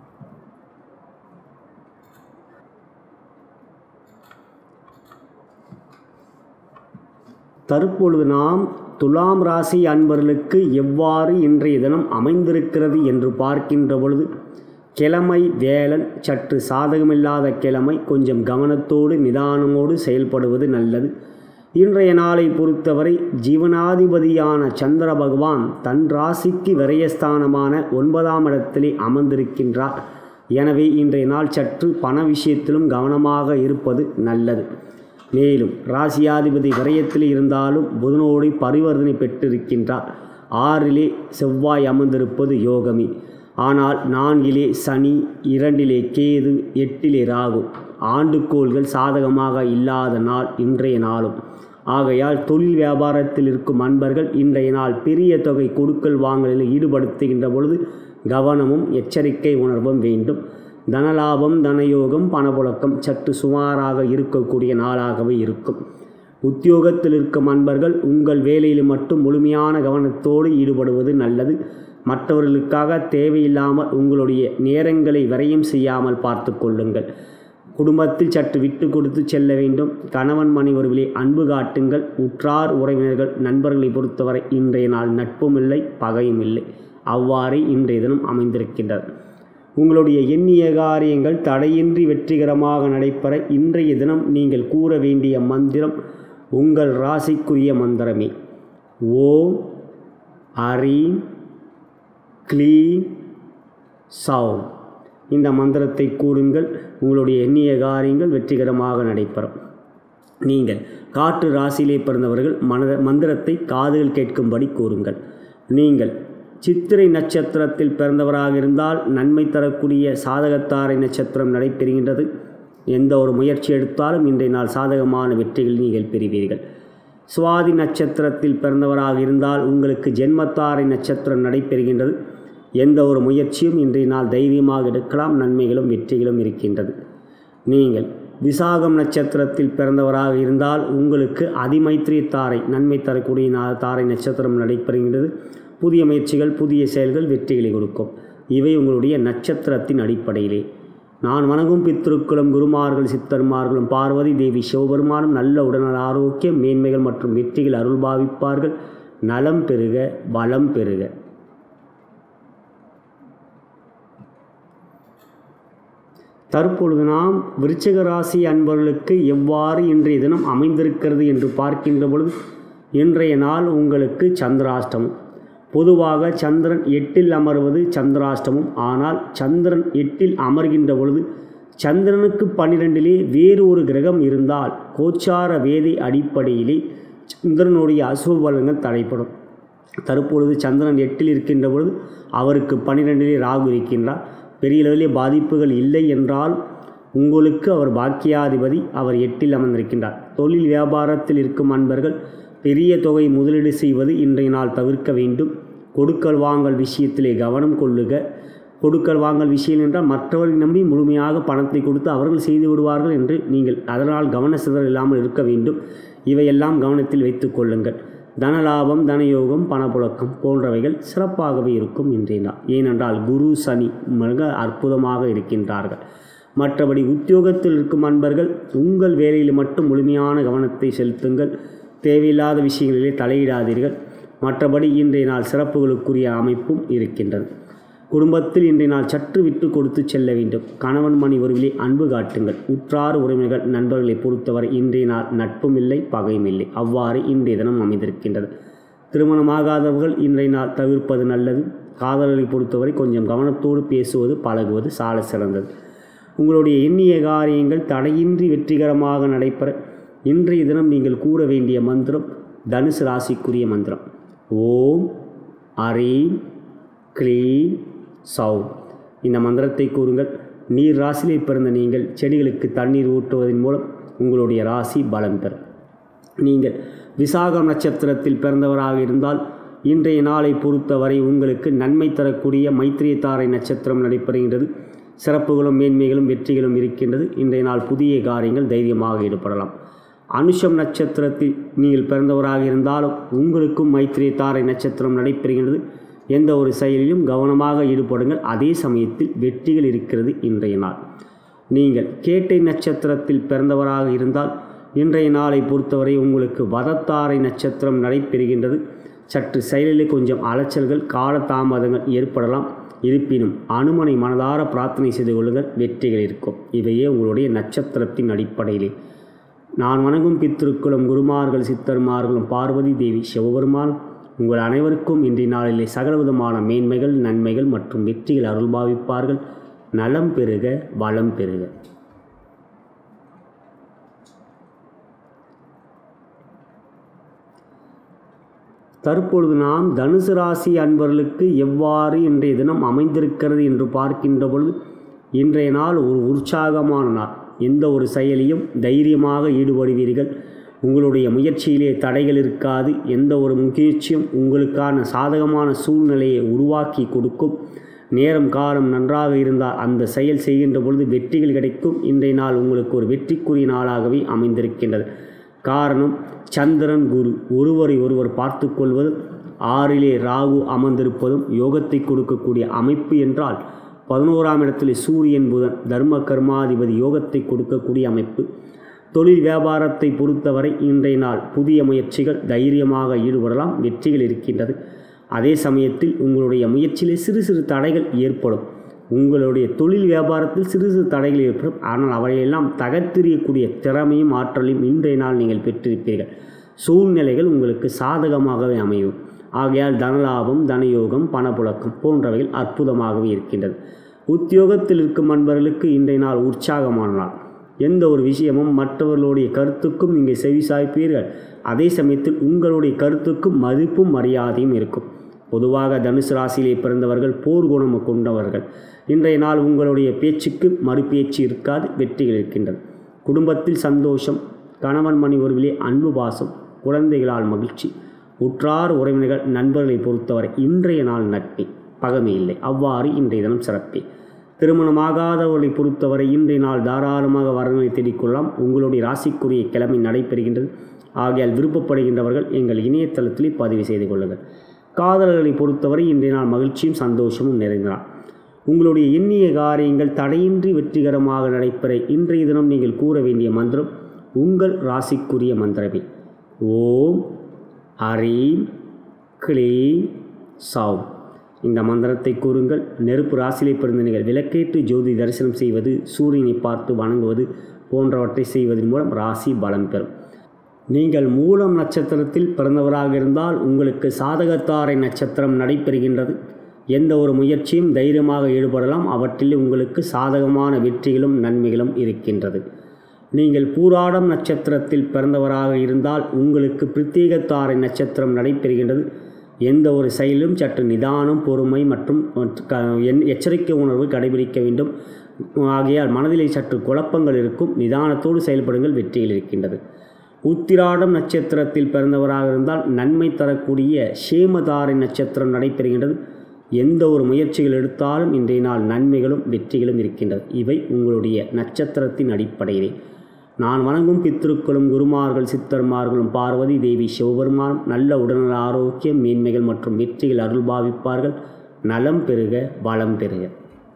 தற்பொழுது நாம் துலாம் ராசி அன்பர்களுக்கு எவ்வாறு இன்றைய தினம் அமைந்திருக்கிறது என்று பார்க்கின்ற பொழுது கிழமை வேலன் சற்று சாதகமில்லாத கிழமை கொஞ்சம் கவனத்தோடு நிதானமோடு செயல்படுவது நல்லது இன்றைய நாளை பொறுத்தவரை ஜீவனாதிபதியான சந்திர பகவான் தன் ராசிக்கு விரயஸ்தானமான ஒன்பதாம் இடத்திலே அமர்ந்திருக்கின்றார் எனவே இன்றைய நாள் சற்று பண விஷயத்திலும் கவனமாக இருப்பது நல்லது மேலும் ராசியாதிபதி விரயத்தில் இருந்தாலும் புதனோடு பரிவர்த்தனை பெற்றிருக்கின்றார் ஆறிலே செவ்வாய் அமர்ந்திருப்பது யோகமே ஆனால் நான்கிலே சனி இரண்டிலே கேது எட்டிலே ராகு ஆண்டுக்கோள்கள் சாதகமாக இல்லாத நாள் இன்றைய நாளும் ஆகையால் தொழில் வியாபாரத்தில் இருக்கும் அன்பர்கள் இன்றைய நாள் பெரிய தொகை கொடுக்கல் வாங்கலில் ஈடுபடுத்துகின்ற பொழுது கவனமும் எச்சரிக்கை உணர்வும் வேண்டும் தனலாபம் தனயோகம் பணப்புழக்கம் சற்று சுமாராக இருக்கக்கூடிய நாளாகவே இருக்கும் உத்தியோகத்தில் இருக்கும் அன்பர்கள் உங்கள் வேலையில் மட்டும் முழுமையான கவனத்தோடு ஈடுபடுவது நல்லது மற்றவர்களுக்காக தேவையில்லாமல் உங்களுடைய நேரங்களை விரயம் செய்யாமல் பார்த்து கொள்ளுங்கள் குடும்பத்தில் சற்று விட்டு கொடுத்து செல்ல வேண்டும் கணவன் மனைவர்களே அன்பு காட்டுங்கள் உற்றார் உறவினர்கள் நண்பர்களை பொறுத்தவரை இன்றைய நாள் நட்பும் இல்லை பகையும் இல்லை அவ்வாறே இன்றைய தினம் அமைந்திருக்கின்றது உங்களுடைய எண்ணிய காரியங்கள் தடையின்றி வெற்றிகரமாக நடைபெற இன்றைய தினம் நீங்கள் கூற வேண்டிய மந்திரம் உங்கள் ராசிக்குரிய மந்திரமே ஓம் அரீம் க்ளீம் சௌம் இந்த மந்திரத்தை கூறுங்கள் உங்களுடைய எண்ணிய காரியங்கள் வெற்றிகரமாக நடைபெறும் நீங்கள் காற்று ராசியிலே பிறந்தவர்கள் மனத மந்திரத்தை காதுகள் கேட்கும்படி கூறுங்கள் நீங்கள் சித்திரை நட்சத்திரத்தில் பிறந்தவராக இருந்தால் நன்மை தரக்கூடிய சாதகத்தாரை நட்சத்திரம் நடைபெறுகின்றது எந்த ஒரு முயற்சி எடுத்தாலும் இன்றைய நாள் சாதகமான வெற்றிகள் நீங்கள் பெறுவீர்கள் சுவாதி நட்சத்திரத்தில் பிறந்தவராக இருந்தால் உங்களுக்கு ஜென்மத்தாரை நட்சத்திரம் நடைபெறுகின்றது எந்த ஒரு முயற்சியும் இன்றைய நாள் தைரியமாக எடுக்கலாம் நன்மைகளும் வெற்றிகளும் இருக்கின்றது நீங்கள் விசாகம் நட்சத்திரத்தில் பிறந்தவராக இருந்தால் உங்களுக்கு அதிமைத்திரி தாரை நன்மை தரக்கூடிய நா- தாரை நட்சத்திரம் நடைபெறுகின்றது புதிய முயற்சிகள் புதிய செயல்கள் வெற்றிகளை கொடுக்கும் இவை உங்களுடைய நட்சத்திரத்தின் அடிப்படையிலே நான் வணங்கும் பித்திருக்களும் குருமார்கள் சித்தர்மார்களும் பார்வதி தேவி சிவபெருமானும் நல்ல உடல்நல ஆரோக்கியம் மேன்மைகள் மற்றும் வெற்றிகள் அருள் பாவிப்பார்கள் நலம் பெறுக வளம் பெறுக தற்பொழுது நாம் விருச்சிக ராசி அன்பர்களுக்கு எவ்வாறு இன்றைய தினம் அமைந்திருக்கிறது என்று பார்க்கின்ற பொழுது இன்றைய நாள் உங்களுக்கு சந்திராஷ்டமம் பொதுவாக சந்திரன் எட்டில் அமர்வது சந்திராஷ்டமம் ஆனால் சந்திரன் எட்டில் அமர்கின்ற பொழுது சந்திரனுக்கு பன்னிரெண்டிலே வேறு ஒரு கிரகம் இருந்தால் கோச்சார வேதை அடிப்படையிலே சந்திரனுடைய அசுப பலன்கள் தடைப்படும் தற்பொழுது சந்திரன் எட்டில் இருக்கின்ற பொழுது அவருக்கு பன்னிரெண்டிலே ராகு இருக்கின்றார் பெரிய அளவிலே பாதிப்புகள் இல்லை என்றால் உங்களுக்கு அவர் பாக்கியாதிபதி அவர் எட்டில் அமர்ந்திருக்கின்றார் தொழில் வியாபாரத்தில் இருக்கும் அன்பர்கள் பெரிய தொகை முதலீடு செய்வது இன்றைய நாள் தவிர்க்க வேண்டும் கொடுக்கல் வாங்கல் விஷயத்திலே கவனம் கொள்ளுக கொடுக்கல் வாங்கல் விஷயம் என்றால் மற்றவர்களை நம்பி முழுமையாக பணத்தை கொடுத்து அவர்கள் செய்து விடுவார்கள் என்று நீங்கள் அதனால் கவன சிதறல் இல்லாமல் இருக்க வேண்டும் இவையெல்லாம் கவனத்தில் வைத்துக் கொள்ளுங்கள் தனலாபம் தனயோகம் பணப்புழக்கம் போன்றவைகள் சிறப்பாகவே இருக்கும் இன்றைய நாள் ஏனென்றால் குரு சனி மிக அற்புதமாக இருக்கின்றார்கள் மற்றபடி உத்தியோகத்தில் இருக்கும் அன்பர்கள் உங்கள் வேலையில் மட்டும் முழுமையான கவனத்தை செலுத்துங்கள் தேவையில்லாத விஷயங்களிலே தலையிடாதீர்கள் மற்றபடி இன்றைய நாள் சிறப்புகளுக்குரிய அமைப்பும் இருக்கின்றது குடும்பத்தில் இன்றைய நாள் சற்று விட்டு கொடுத்து செல்ல வேண்டும் கணவன் மணி உறவிலே அன்பு காட்டுங்கள் உற்றார் உறவினர்கள் நண்பர்களை பொறுத்தவரை இன்றைய நாள் நட்பும் இல்லை பகையும் இல்லை அவ்வாறு இன்றைய தினம் அமைந்திருக்கின்றது திருமணமாகாதவர்கள் இன்றைய நாள் தவிர்ப்பது நல்லது காதலர்களை பொறுத்தவரை கொஞ்சம் கவனத்தோடு பேசுவது பழகுவது சால சிறந்தது உங்களுடைய எண்ணிய காரியங்கள் தடையின்றி வெற்றிகரமாக நடைபெற இன்றைய தினம் நீங்கள் கூற வேண்டிய மந்திரம் தனுசு ராசிக்குரிய மந்திரம் ஓம் அரீம் க்ளீம் சௌ இந்த மந்திரத்தை கூறுங்கள் நீர் ராசியிலே பிறந்த நீங்கள் செடிகளுக்கு தண்ணீர் ஊற்றுவதன் மூலம் உங்களுடைய ராசி பலம் பெறும் நீங்கள் விசாகம் நட்சத்திரத்தில் பிறந்தவராக இருந்தால் இன்றைய நாளை பொறுத்தவரை உங்களுக்கு நன்மை தரக்கூடிய மைத்திரியத்தாரை நட்சத்திரம் நடைபெறுகின்றது சிறப்புகளும் மேன்மைகளும் வெற்றிகளும் இருக்கின்றது இன்றைய நாள் புதிய காரியங்கள் தைரியமாக ஈடுபடலாம் அனுஷம் நட்சத்திரத்தில் நீங்கள் பிறந்தவராக இருந்தாலும் உங்களுக்கும் மைத்திரியத்தாரை நட்சத்திரம் நடைபெறுகின்றது எந்த ஒரு செயலிலும் கவனமாக ஈடுபடுங்கள் அதே சமயத்தில் வெற்றிகள் இருக்கிறது இன்றைய நாள் நீங்கள் கேட்டை நட்சத்திரத்தில் பிறந்தவராக இருந்தால் இன்றைய நாளை பொறுத்தவரை உங்களுக்கு வதத்தாரை நட்சத்திரம் நடைபெறுகின்றது சற்று செயலிலே கொஞ்சம் அலைச்சல்கள் காலதாமதங்கள் ஏற்படலாம் இருப்பினும் அனுமனை மனதார பிரார்த்தனை செய்து கொள்ளுங்கள் வெற்றிகள் இருக்கும் இவையே உங்களுடைய நட்சத்திரத்தின் அடிப்படையிலே நான் வணங்கும் பித்திருக்குளம் குருமார்கள் சித்தர்மார்களும் பார்வதி தேவி சிவபெருமான் உங்கள் அனைவருக்கும் இன்றைய நாளிலே சகலவிதமான மேன்மைகள் நன்மைகள் மற்றும் வெற்றிகள் அருள்பாவிப்பார்கள் நலம் பெறுக வளம் பெறுக தற்பொழுது நாம் தனுசு ராசி அன்பர்களுக்கு எவ்வாறு இன்றைய தினம் அமைந்திருக்கிறது என்று பார்க்கின்ற பொழுது இன்றைய நாள் ஒரு உற்சாகமான நாள் எந்த ஒரு செயலியும் தைரியமாக ஈடுபடுவீர்கள் உங்களுடைய முயற்சியிலே தடைகள் இருக்காது எந்த ஒரு முயற்சியும் உங்களுக்கான சாதகமான சூழ்நிலையை உருவாக்கி கொடுக்கும் நேரம் காலம் நன்றாக இருந்தால் அந்த செயல் செய்கின்ற பொழுது வெற்றிகள் கிடைக்கும் இன்றைய நாள் உங்களுக்கு ஒரு வெற்றிக்குரிய நாளாகவே அமைந்திருக்கின்றது காரணம் சந்திரன் குரு ஒருவரை ஒருவர் பார்த்து கொள்வது ஆறிலே ராகு அமர்ந்திருப்பதும் யோகத்தை கொடுக்கக்கூடிய அமைப்பு என்றால் பதினோராம் இடத்தில் சூரியன் புதன் தர்ம கர்மாதிபதி யோகத்தை கொடுக்கக்கூடிய அமைப்பு தொழில் வியாபாரத்தை பொறுத்தவரை இன்றைய நாள் புதிய முயற்சிகள் தைரியமாக ஈடுபடலாம் வெற்றிகள் இருக்கின்றது அதே சமயத்தில் உங்களுடைய முயற்சியிலே சிறு சிறு தடைகள் ஏற்படும் உங்களுடைய தொழில் வியாபாரத்தில் சிறு சிறு தடைகள் ஏற்படும் ஆனால் அவையெல்லாம் தகர்த்தெறியக்கூடிய திறமையும் ஆற்றலையும் இன்றைய நாள் நீங்கள் பெற்றிருப்பீர்கள் சூழ்நிலைகள் உங்களுக்கு சாதகமாகவே அமையும் ஆகையால் தனலாபம் தனயோகம் பணப்புழக்கம் போன்றவைகள் அற்புதமாகவே இருக்கின்றது உத்தியோகத்தில் இருக்கும் அன்பர்களுக்கு இன்றைய நாள் உற்சாகமான நாள் எந்த ஒரு விஷயமும் மற்றவர்களுடைய கருத்துக்கும் நீங்கள் செவிசாய்ப்பீர்கள் அதே சமயத்தில் உங்களுடைய கருத்துக்கும் மதிப்பும் மரியாதையும் இருக்கும் பொதுவாக தனுசு ராசியிலே பிறந்தவர்கள் போர் குணம் கொண்டவர்கள் இன்றைய நாள் உங்களுடைய பேச்சுக்கு மறுபேச்சு இருக்காது வெற்றிகள் இருக்கின்றது குடும்பத்தில் சந்தோஷம் கணவன் மணி உறவிலே அன்பு பாசம் குழந்தைகளால் மகிழ்ச்சி உற்றார் உறவினர்கள் நண்பர்களை பொறுத்தவரை இன்றைய நாள் நட்பே பகமை இல்லை அவ்வாறு இன்றைய தினம் சிறப்பே திருமணமாகாதவர்களை பொறுத்தவரை இன்றைய நாள் தாராளமாக வரங்களை தேடிக்கொள்ளலாம் உங்களுடைய ராசிக்குரிய கிழமை நடைபெறுகின்றது ஆகையால் விருப்பப்படுகின்றவர்கள் எங்கள் இணையதளத்திலே பதிவு செய்து கொள்ளுங்கள் காதலர்களை பொறுத்தவரை இன்றைய நாள் மகிழ்ச்சியும் சந்தோஷமும் நிறைந்தார் உங்களுடைய எண்ணிய காரியங்கள் தடையின்றி வெற்றிகரமாக நடைபெற இன்றைய தினம் நீங்கள் கூற வேண்டிய மந்திரம் உங்கள் ராசிக்குரிய மந்திரமே ஓம் ஹரீம் க்ளீம் சௌ இந்த மந்திரத்தை கூறுங்கள் நெருப்பு ராசியிலே பிறந்த நீங்கள் விளக்கேற்று ஜோதி தரிசனம் செய்வது சூரியனை பார்த்து வணங்குவது போன்றவற்றை செய்வதன் மூலம் ராசி பலம் பெறும் நீங்கள் மூலம் நட்சத்திரத்தில் பிறந்தவராக இருந்தால் உங்களுக்கு சாதகத்தாரை நட்சத்திரம் நடைபெறுகின்றது எந்த ஒரு முயற்சியும் தைரியமாக ஈடுபடலாம் அவற்றில் உங்களுக்கு சாதகமான வெற்றிகளும் நன்மைகளும் இருக்கின்றது நீங்கள் பூராடம் நட்சத்திரத்தில் பிறந்தவராக இருந்தால் உங்களுக்கு பிரத்யேகத்தாரை நட்சத்திரம் நடைபெறுகின்றது எந்த ஒரு செயலும் சற்று நிதானம் பொறுமை மற்றும் க- என்- எச்சரிக்கை உணர்வு கடைபிடிக்க வேண்டும் ஆகையால் மனதிலே சற்று குழப்பங்கள் இருக்கும் நிதானத்தோடு செயல்படுங்கள் வெற்றியில் இருக்கின்றது உத்திராடம் நட்சத்திரத்தில் பிறந்தவராக இருந்தால் நன்மை தரக்கூடிய சேமதாரை நட்சத்திரம் நடைபெறுகின்றது எந்த ஒரு முயற்சிகள் எடுத்தாலும் இன்றைய நாள் நன்மைகளும் வெற்றிகளும் இருக்கின்றது இவை உங்களுடைய நட்சத்திரத்தின் அடிப்படையிலே நான் வணங்கும் பித்திருக்களும் குருமார்கள் சித்தர்மார்களும் பார்வதி தேவி சிவபெருமானும் நல்ல உடல்நல ஆரோக்கியம் மேன்மைகள் மற்றும் வெற்றிகள் அருள் பாவிப்பார்கள் நலம் பெறுக வளம் பெறுக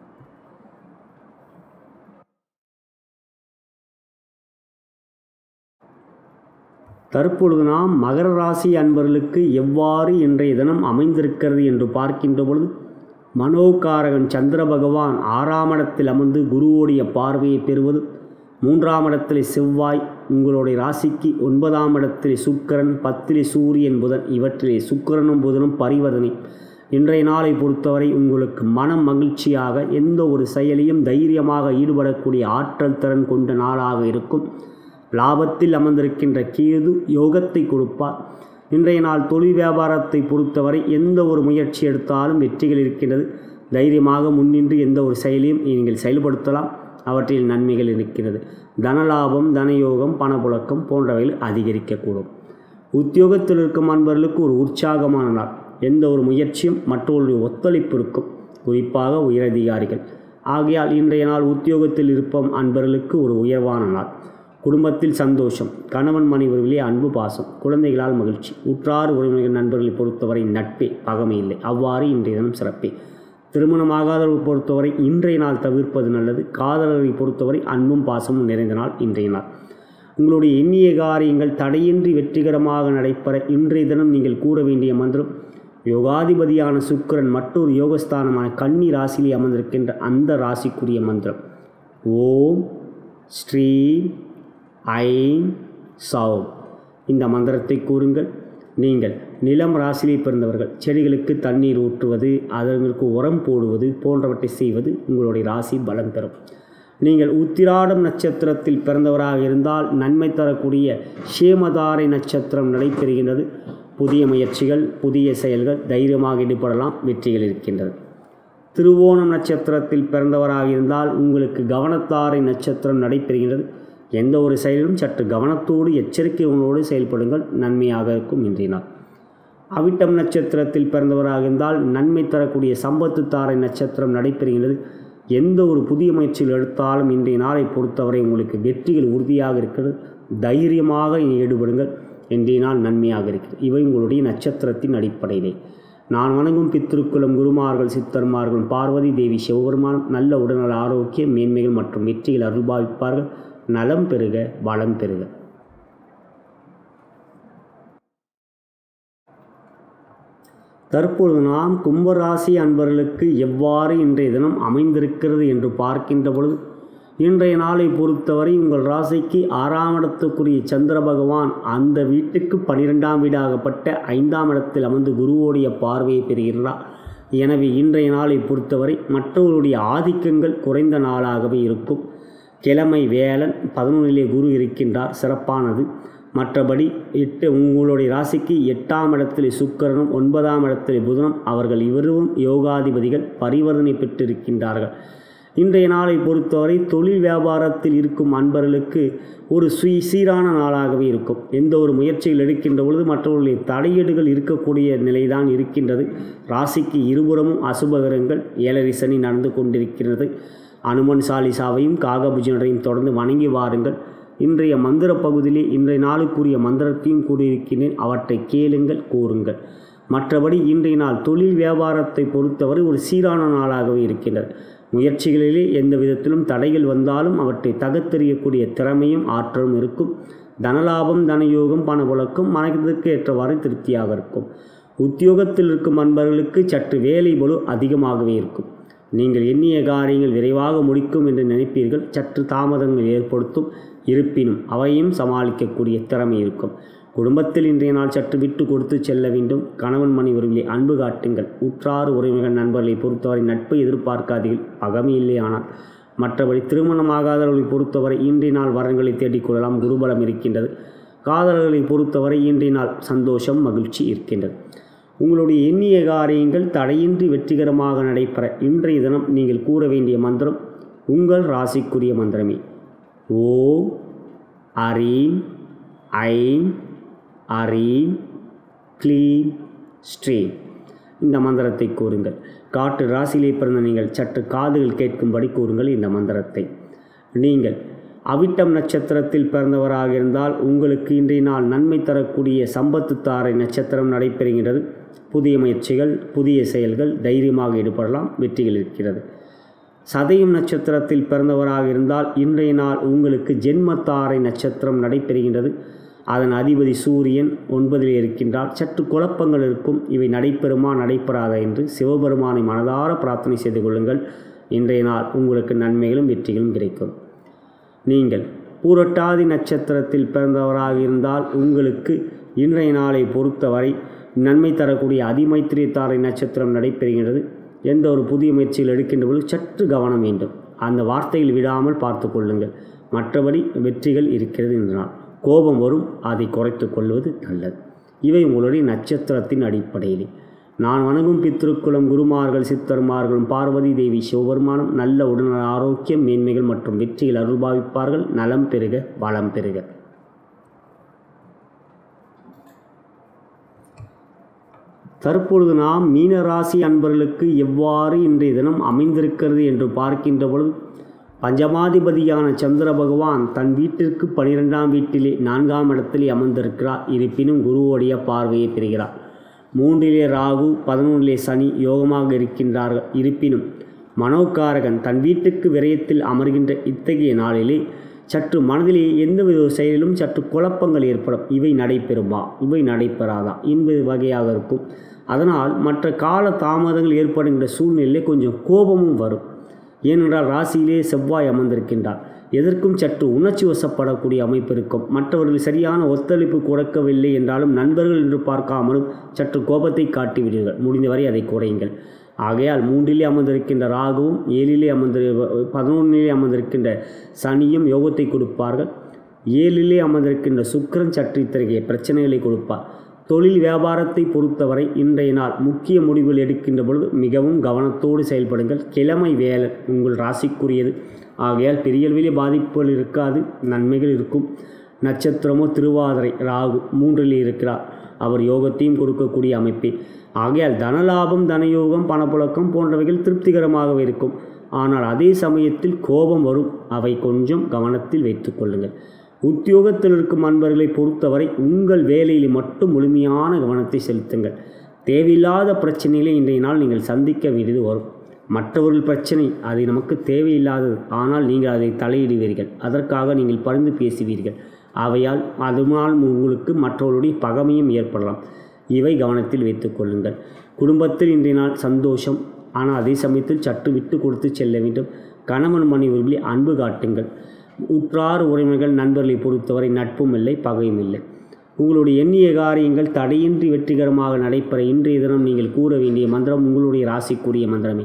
தற்பொழுது நாம் மகர ராசி அன்பர்களுக்கு எவ்வாறு இன்றைய தினம் அமைந்திருக்கிறது என்று பார்க்கின்ற பொழுது மனோகாரகன் சந்திர பகவான் ஆறாம் இடத்தில் அமர்ந்து குருவோடைய பார்வையை பெறுவது மூன்றாம் இடத்திலே செவ்வாய் உங்களுடைய ராசிக்கு ஒன்பதாம் இடத்திலே சுக்கரன் பத்திலே சூரியன் புதன் இவற்றிலே சுக்கரனும் புதனும் பரிவர்த்தனை இன்றைய நாளை பொறுத்தவரை உங்களுக்கு மனம் மகிழ்ச்சியாக எந்த ஒரு செயலையும் தைரியமாக ஈடுபடக்கூடிய ஆற்றல் திறன் கொண்ட நாளாக இருக்கும் லாபத்தில் அமர்ந்திருக்கின்ற கேது யோகத்தை கொடுப்பார் இன்றைய நாள் தொழில் வியாபாரத்தை பொறுத்தவரை எந்த ஒரு முயற்சி எடுத்தாலும் வெற்றிகள் இருக்கின்றது தைரியமாக முன்னின்று எந்த ஒரு செயலையும் நீங்கள் செயல்படுத்தலாம் அவற்றில் நன்மைகள் இருக்கிறது தனலாபம் தனயோகம் பணப்புழக்கம் போன்றவைகள் அதிகரிக்கக்கூடும் உத்தியோகத்தில் இருக்கும் அன்பர்களுக்கு ஒரு உற்சாகமான நாள் எந்த ஒரு முயற்சியும் மற்றவர்களுடைய ஒத்துழைப்பு இருக்கும் குறிப்பாக உயரதிகாரிகள் ஆகையால் இன்றைய நாள் உத்தியோகத்தில் இருப்பம் அன்பர்களுக்கு ஒரு உயர்வான நாள் குடும்பத்தில் சந்தோஷம் கணவன் மனைவர்களே அன்பு பாசம் குழந்தைகளால் மகிழ்ச்சி உற்றார் உறவினர்கள் நண்பர்களை பொறுத்தவரை நட்பே பகமை இல்லை அவ்வாறு இன்றைய தினம் சிறப்பே திருமணமாகாதவர்கள் பொறுத்தவரை இன்றைய நாள் தவிர்ப்பது நல்லது காதலர்களை பொறுத்தவரை அன்பும் பாசமும் நிறைந்த நாள் இன்றைய நாள் உங்களுடைய எண்ணிய காரியங்கள் தடையின்றி வெற்றிகரமாக நடைபெற இன்றைய தினம் நீங்கள் கூற வேண்டிய மந்திரம் யோகாதிபதியான சுக்கிரன் மற்றொரு யோகஸ்தானமான கன்னி ராசியிலே அமர்ந்திருக்கின்ற அந்த ராசிக்குரிய மந்திரம் ஓம் ஸ்ரீ ஐம் சௌ இந்த மந்திரத்தை கூறுங்கள் நீங்கள் நிலம் ராசியிலே பிறந்தவர்கள் செடிகளுக்கு தண்ணீர் ஊற்றுவது அதற்கு உரம் போடுவது போன்றவற்றை செய்வது உங்களுடைய ராசி பலம் பெறும் நீங்கள் உத்திராடம் நட்சத்திரத்தில் பிறந்தவராக இருந்தால் நன்மை தரக்கூடிய சேமதாரை நட்சத்திரம் நடைபெறுகின்றது புதிய முயற்சிகள் புதிய செயல்கள் தைரியமாக ஈடுபடலாம் வெற்றிகள் இருக்கின்றது திருவோணம் நட்சத்திரத்தில் பிறந்தவராக இருந்தால் உங்களுக்கு கவனத்தாரை நட்சத்திரம் நடைபெறுகின்றது எந்த ஒரு செயலிலும் சற்று கவனத்தோடு எச்சரிக்கை உணவோடு செயல்படுங்கள் நன்மையாக இருக்கும் இன்றைய நாள் அவிட்டம் நட்சத்திரத்தில் பிறந்தவராக இருந்தால் நன்மை தரக்கூடிய சம்பத்து தாரை நட்சத்திரம் நடைபெறுகின்றது எந்த ஒரு புதிய முயற்சியில் எடுத்தாலும் இன்றைய நாளை பொறுத்தவரை உங்களுக்கு வெற்றிகள் உறுதியாக இருக்கிறது தைரியமாக ஈடுபடுங்கள் இன்றைய நாள் நன்மையாக இருக்கிறது இவை உங்களுடைய நட்சத்திரத்தின் அடிப்படையிலே நான் வணங்கும் பித்திருக்குளம் குருமார்கள் சித்தர்மார்களும் பார்வதி தேவி சிவபெருமானும் நல்ல உடல்நல ஆரோக்கியம் மேன்மைகள் மற்றும் வெற்றிகள் அருள்பாவிப்பார்கள் நலம் பெறுக வளம் பெறுக தற்பொழுது நாம் கும்பராசி அன்பர்களுக்கு எவ்வாறு இன்றைய தினம் அமைந்திருக்கிறது என்று பார்க்கின்ற பொழுது இன்றைய நாளை பொறுத்தவரை உங்கள் ராசிக்கு ஆறாம் இடத்துக்குரிய சந்திர பகவான் அந்த வீட்டுக்கு பனிரெண்டாம் வீடாகப்பட்ட ஐந்தாம் இடத்தில் அமர்ந்து குருவோடைய பார்வையை பெறுகின்றார் எனவே இன்றைய நாளை பொறுத்தவரை மற்றவர்களுடைய ஆதிக்கங்கள் குறைந்த நாளாகவே இருக்கும் கிழமை வேலன் பதினொன்றிலே குரு இருக்கின்றார் சிறப்பானது மற்றபடி எட்டு உங்களுடைய ராசிக்கு எட்டாம் இடத்திலே சுக்கரனும் ஒன்பதாம் இடத்திலே புதனும் அவர்கள் இவரும் யோகாதிபதிகள் பரிவர்த்தனை பெற்றிருக்கின்றார்கள் இன்றைய நாளை பொறுத்தவரை தொழில் வியாபாரத்தில் இருக்கும் அன்பர்களுக்கு ஒரு சுய சீரான நாளாகவே இருக்கும் எந்த ஒரு முயற்சிகள் எடுக்கின்ற பொழுது மற்றவர்களுடைய தடையீடுகள் இருக்கக்கூடிய நிலைதான் இருக்கின்றது ராசிக்கு இருபுறமும் அசுபகரங்கள் ஏழரை சனி நடந்து கொண்டிருக்கிறது அனுமன் சாலிசாவையும் காகபுஜனரையும் தொடர்ந்து வணங்கி வாருங்கள் இன்றைய மந்திர பகுதியிலே இன்றைய நாளுக்குரிய மந்திரத்தையும் கூறியிருக்கிறேன் அவற்றை கேளுங்கள் கூறுங்கள் மற்றபடி இன்றைய நாள் தொழில் வியாபாரத்தை பொறுத்தவரை ஒரு சீரான நாளாகவே இருக்கின்றது முயற்சிகளிலே எந்த விதத்திலும் தடைகள் வந்தாலும் அவற்றை தகத்தெறியக்கூடிய திறமையும் ஆற்றலும் இருக்கும் தனலாபம் தனயோகம் பணப்புழக்கம் மனதிற்கு ஏற்றவாறு திருப்தியாக இருக்கும் உத்தியோகத்தில் இருக்கும் அன்பர்களுக்கு சற்று வேலை பலு அதிகமாகவே இருக்கும் நீங்கள் எண்ணிய காரியங்கள் விரைவாக முடிக்கும் என்று நினைப்பீர்கள் சற்று தாமதங்கள் ஏற்படுத்தும் இருப்பினும் அவையும் சமாளிக்கக்கூடிய திறமை இருக்கும் குடும்பத்தில் இன்றைய நாள் சற்று விட்டு கொடுத்து செல்ல வேண்டும் கணவன் மணி உறவிலே அன்பு காட்டுங்கள் உற்றார் உறவினர்கள் நண்பர்களை பொறுத்தவரை நட்பை எதிர்பார்க்காதீர்கள் பகமை இல்லையானால் மற்றபடி திருமணமாகாதவர்களை பொறுத்தவரை இன்றைய நாள் வரங்களை தேடிக்கொள்ளலாம் குருபலம் இருக்கின்றது காதலர்களை பொறுத்தவரை இன்றைய நாள் சந்தோஷம் மகிழ்ச்சி இருக்கின்றது உங்களுடைய எண்ணிய காரியங்கள் தடையின்றி வெற்றிகரமாக நடைபெற இன்றைய தினம் நீங்கள் கூற வேண்டிய மந்திரம் உங்கள் ராசிக்குரிய மந்திரமே ஓ அரீம் ஐம் அரீம் க்ளீம் ஸ்ரீம் இந்த மந்திரத்தை கூறுங்கள் காட்டு ராசியிலே பிறந்த நீங்கள் சற்று காதுகள் கேட்கும்படி கூறுங்கள் இந்த மந்திரத்தை நீங்கள் அவிட்டம் நட்சத்திரத்தில் பிறந்தவராக இருந்தால் உங்களுக்கு இன்றைய நாள் நன்மை தரக்கூடிய சம்பத்து தாரை நட்சத்திரம் நடைபெறுகின்றது புதிய முயற்சிகள் புதிய செயல்கள் தைரியமாக ஈடுபடலாம் வெற்றிகள் இருக்கிறது சதயம் நட்சத்திரத்தில் பிறந்தவராக இருந்தால் இன்றைய நாள் உங்களுக்கு ஜென்மத்தாரை நட்சத்திரம் நடைபெறுகின்றது அதன் அதிபதி சூரியன் ஒன்பதில் இருக்கின்றார் சற்று குழப்பங்கள் இருக்கும் இவை நடைபெறுமா நடைபெறாதா என்று சிவபெருமானை மனதார பிரார்த்தனை செய்து கொள்ளுங்கள் இன்றைய நாள் உங்களுக்கு நன்மைகளும் வெற்றிகளும் கிடைக்கும் நீங்கள் பூரட்டாதி நட்சத்திரத்தில் பிறந்தவராக இருந்தால் உங்களுக்கு இன்றைய நாளை பொறுத்தவரை நன்மை தரக்கூடிய அதிமைத்திரியத்தாரை நட்சத்திரம் நடைபெறுகின்றது எந்த ஒரு புதிய முயற்சியில் எடுக்கின்ற பொழுது சற்று கவனம் வேண்டும் அந்த வார்த்தையில் விடாமல் பார்த்து கொள்ளுங்கள் மற்றபடி வெற்றிகள் இருக்கிறது என்ற நாள் கோபம் வரும் அதை குறைத்து கொள்வது நல்லது இவை உங்களுடைய நட்சத்திரத்தின் அடிப்படையிலே நான் வணங்கும் பித்திருக்குளம் குருமார்கள் சித்தர்மார்களும் பார்வதி தேவி சிவபெருமானும் நல்ல உடல் ஆரோக்கியம் மேன்மைகள் மற்றும் வெற்றிகள் அருள்பாவிப்பார்கள் நலம் பெருக வளம் பெருக தற்பொழுது நாம் மீனராசி அன்பர்களுக்கு எவ்வாறு இன்றைய தினம் அமைந்திருக்கிறது என்று பார்க்கின்ற பொழுது பஞ்சமாதிபதியான சந்திர பகவான் தன் வீட்டிற்கு பனிரெண்டாம் வீட்டிலே நான்காம் இடத்திலே அமர்ந்திருக்கிறார் இருப்பினும் குருவோடைய பார்வையை பெறுகிறார் மூன்றிலே ராகு பதினொன்றிலே சனி யோகமாக இருக்கின்றார்கள் இருப்பினும் மனோகாரகன் தன் வீட்டுக்கு விரயத்தில் அமர்கின்ற இத்தகைய நாளிலே சற்று மனதிலே எந்தவித செயலிலும் சற்று குழப்பங்கள் ஏற்படும் இவை நடைபெறுமா இவை நடைபெறாதா என்பது வகையாக இருக்கும் அதனால் மற்ற கால தாமதங்கள் ஏற்படுகின்ற சூழ்நிலையிலே கொஞ்சம் கோபமும் வரும் ஏனென்றால் ராசியிலே செவ்வாய் அமர்ந்திருக்கின்றார் எதற்கும் சற்று உணர்ச்சி வசப்படக்கூடிய அமைப்பு இருக்கும் மற்றவர்கள் சரியான ஒத்துழைப்பு கொடுக்கவில்லை என்றாலும் நண்பர்கள் என்று பார்க்காமலும் சற்று கோபத்தை காட்டிவிடுங்கள் முடிந்தவரை அதை குறையுங்கள் ஆகையால் மூன்றிலே அமர்ந்திருக்கின்ற ராகுவும் ஏழிலே அமர்ந்து பதினொன்றிலே அமர்ந்திருக்கின்ற சனியும் யோகத்தை கொடுப்பார்கள் ஏழிலே அமர்ந்திருக்கின்ற சுக்கிரன் சற்று இத்தகைய பிரச்சனைகளை கொடுப்பார் தொழில் வியாபாரத்தை பொறுத்தவரை இன்றைய நாள் முக்கிய முடிவுகள் எடுக்கின்ற பொழுது மிகவும் கவனத்தோடு செயல்படுங்கள் கிழமை வேலன் உங்கள் ராசிக்குரியது ஆகையால் பெரியளவிலே பாதிப்புகள் இருக்காது நன்மைகள் இருக்கும் நட்சத்திரமோ திருவாதிரை ராகு மூன்றில் இருக்கிறார் அவர் யோகத்தையும் கொடுக்கக்கூடிய அமைப்பே ஆகையால் தனலாபம் தனயோகம் பணப்புழக்கம் போன்றவைகள் திருப்திகரமாகவே இருக்கும் ஆனால் அதே சமயத்தில் கோபம் வரும் அவை கொஞ்சம் கவனத்தில் வைத்து கொள்ளுங்கள் உத்தியோகத்தில் இருக்கும் அன்பர்களை பொறுத்தவரை உங்கள் வேலையில் மட்டும் முழுமையான கவனத்தை செலுத்துங்கள் தேவையில்லாத பிரச்சனைகளை இன்றைய நாள் நீங்கள் சந்திக்க வேண்டியது வரும் மற்றவர்கள் பிரச்சனை அது நமக்கு தேவையில்லாதது ஆனால் நீங்கள் அதை தலையிடுவீர்கள் அதற்காக நீங்கள் பரிந்து பேசுவீர்கள் அவையால் அதனால் உங்களுக்கு மற்றவர்களுடைய பகமையும் ஏற்படலாம் இவை கவனத்தில் வைத்துக் கொள்ளுங்கள் குடும்பத்தில் இன்றைய நாள் சந்தோஷம் ஆனால் அதே சமயத்தில் சற்று விட்டு கொடுத்து செல்ல வேண்டும் கணவன் மனைவி அன்பு காட்டுங்கள் உற்றார் உறவினர்கள் நண்பர்களை பொறுத்தவரை நட்பும் இல்லை பகையும் இல்லை உங்களுடைய எண்ணிய காரியங்கள் தடையின்றி வெற்றிகரமாக நடைபெற இன்றைய தினம் நீங்கள் கூற வேண்டிய மந்திரம் உங்களுடைய ராசிக்குரிய மந்திரமே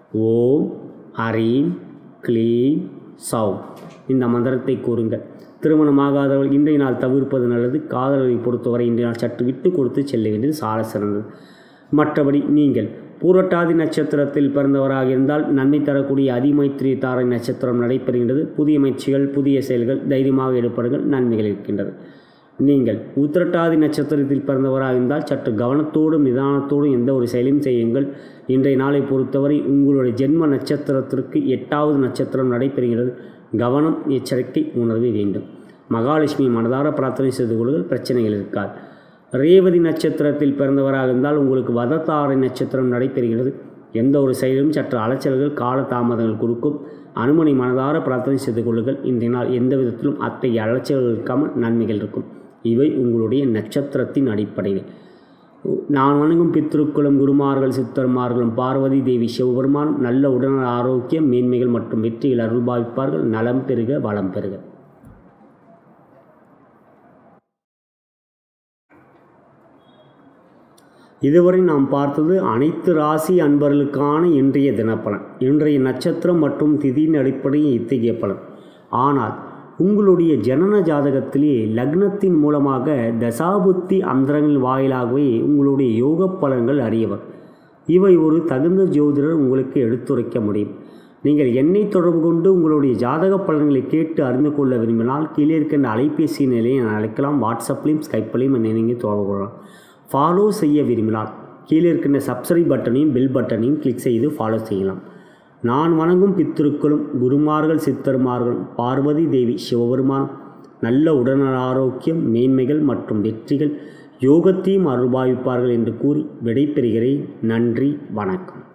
ஓம் ஹரீம் க்ளீம் சௌ இந்த மந்திரத்தை கூறுங்கள் திருமணமாகாதவர்கள் இன்றைய நாள் தவிர்ப்பது நல்லது காதலரை பொறுத்தவரை இன்றைய நாள் சற்று விட்டு கொடுத்து செல்ல வேண்டியது சால சிறந்தது மற்றபடி நீங்கள் பூரட்டாதி நட்சத்திரத்தில் பிறந்தவராக இருந்தால் நன்மை தரக்கூடிய அதிமைத்திரி தாரை நட்சத்திரம் நடைபெறுகின்றது புதிய முயற்சிகள் புதிய செயல்கள் தைரியமாக ஈடுபடுங்கள் நன்மைகள் இருக்கின்றது நீங்கள் உத்திரட்டாதி நட்சத்திரத்தில் பிறந்தவராக இருந்தால் சற்று கவனத்தோடும் நிதானத்தோடும் எந்த ஒரு செயலையும் செய்யுங்கள் இன்றைய நாளை பொறுத்தவரை உங்களுடைய ஜென்ம நட்சத்திரத்திற்கு எட்டாவது நட்சத்திரம் நடைபெறுகிறது கவனம் எச்சரிக்கை உணர்வு வேண்டும் மகாலட்சுமி மனதார பிரார்த்தனை செய்து கொள்ளுங்கள் பிரச்சனைகள் இருக்காது ரேவதி நட்சத்திரத்தில் பிறந்தவராக இருந்தால் உங்களுக்கு வதத்தாரை நட்சத்திரம் நடைபெறுகிறது எந்த ஒரு செயலும் சற்று அலைச்சல்கள் கால தாமதங்கள் கொடுக்கும் அனுமனை மனதார பிரார்த்தனை செய்து கொள்ளுங்கள் இன்றைய நாள் எந்த விதத்திலும் அத்தகைய அலைச்சல்கள் இருக்காமல் நன்மைகள் இருக்கும் இவை உங்களுடைய நட்சத்திரத்தின் அடிப்படையில் நான் வணங்கும் பித்திருக்குளம் குருமார்கள் சித்தர்மார்களும் பார்வதி தேவி சிவபெருமானும் நல்ல உடல் ஆரோக்கியம் மேன்மைகள் மற்றும் வெற்றிகள் அருள்பாவிப்பார்கள் நலம் பெருக வளம் பெருக இதுவரை நாம் பார்த்தது அனைத்து ராசி அன்பர்களுக்கான இன்றைய தினப்பலன் இன்றைய நட்சத்திரம் மற்றும் திதியின் அடிப்படையில் இத்தகைய பலன் ஆனால் உங்களுடைய ஜனன ஜாதகத்திலே லக்னத்தின் மூலமாக தசாபுத்தி அந்தரங்கள் வாயிலாகவே உங்களுடைய யோக பலன்கள் அறியவர் இவை ஒரு தகுந்த ஜோதிடர் உங்களுக்கு எடுத்துரைக்க முடியும் நீங்கள் என்னை தொடர்பு கொண்டு உங்களுடைய ஜாதக பலன்களை கேட்டு அறிந்து கொள்ள விரும்பினால் கீழே இருக்கின்ற அலைபேசி நிலையை அழைக்கலாம் வாட்ஸ்அப்லேயும் ஸ்கைப்லேயும் என்னை நீங்கள் தொடர்பு கொள்ளலாம் ஃபாலோ செய்ய விரும்பினால் கீழே இருக்கின்ற சப்ஸ்கிரைப் பட்டனையும் பெல் பட்டனையும் கிளிக் செய்து ஃபாலோ செய்யலாம் நான் வணங்கும் பித்திருக்களும் குருமார்கள் சித்தர்மார்களும் பார்வதி தேவி சிவபெருமான் நல்ல உடல் ஆரோக்கியம் மேன்மைகள் மற்றும் வெற்றிகள் யோகத்தையும் அருள்பாவிப்பார்கள் என்று கூறி விடைபெறுகிறேன் நன்றி வணக்கம்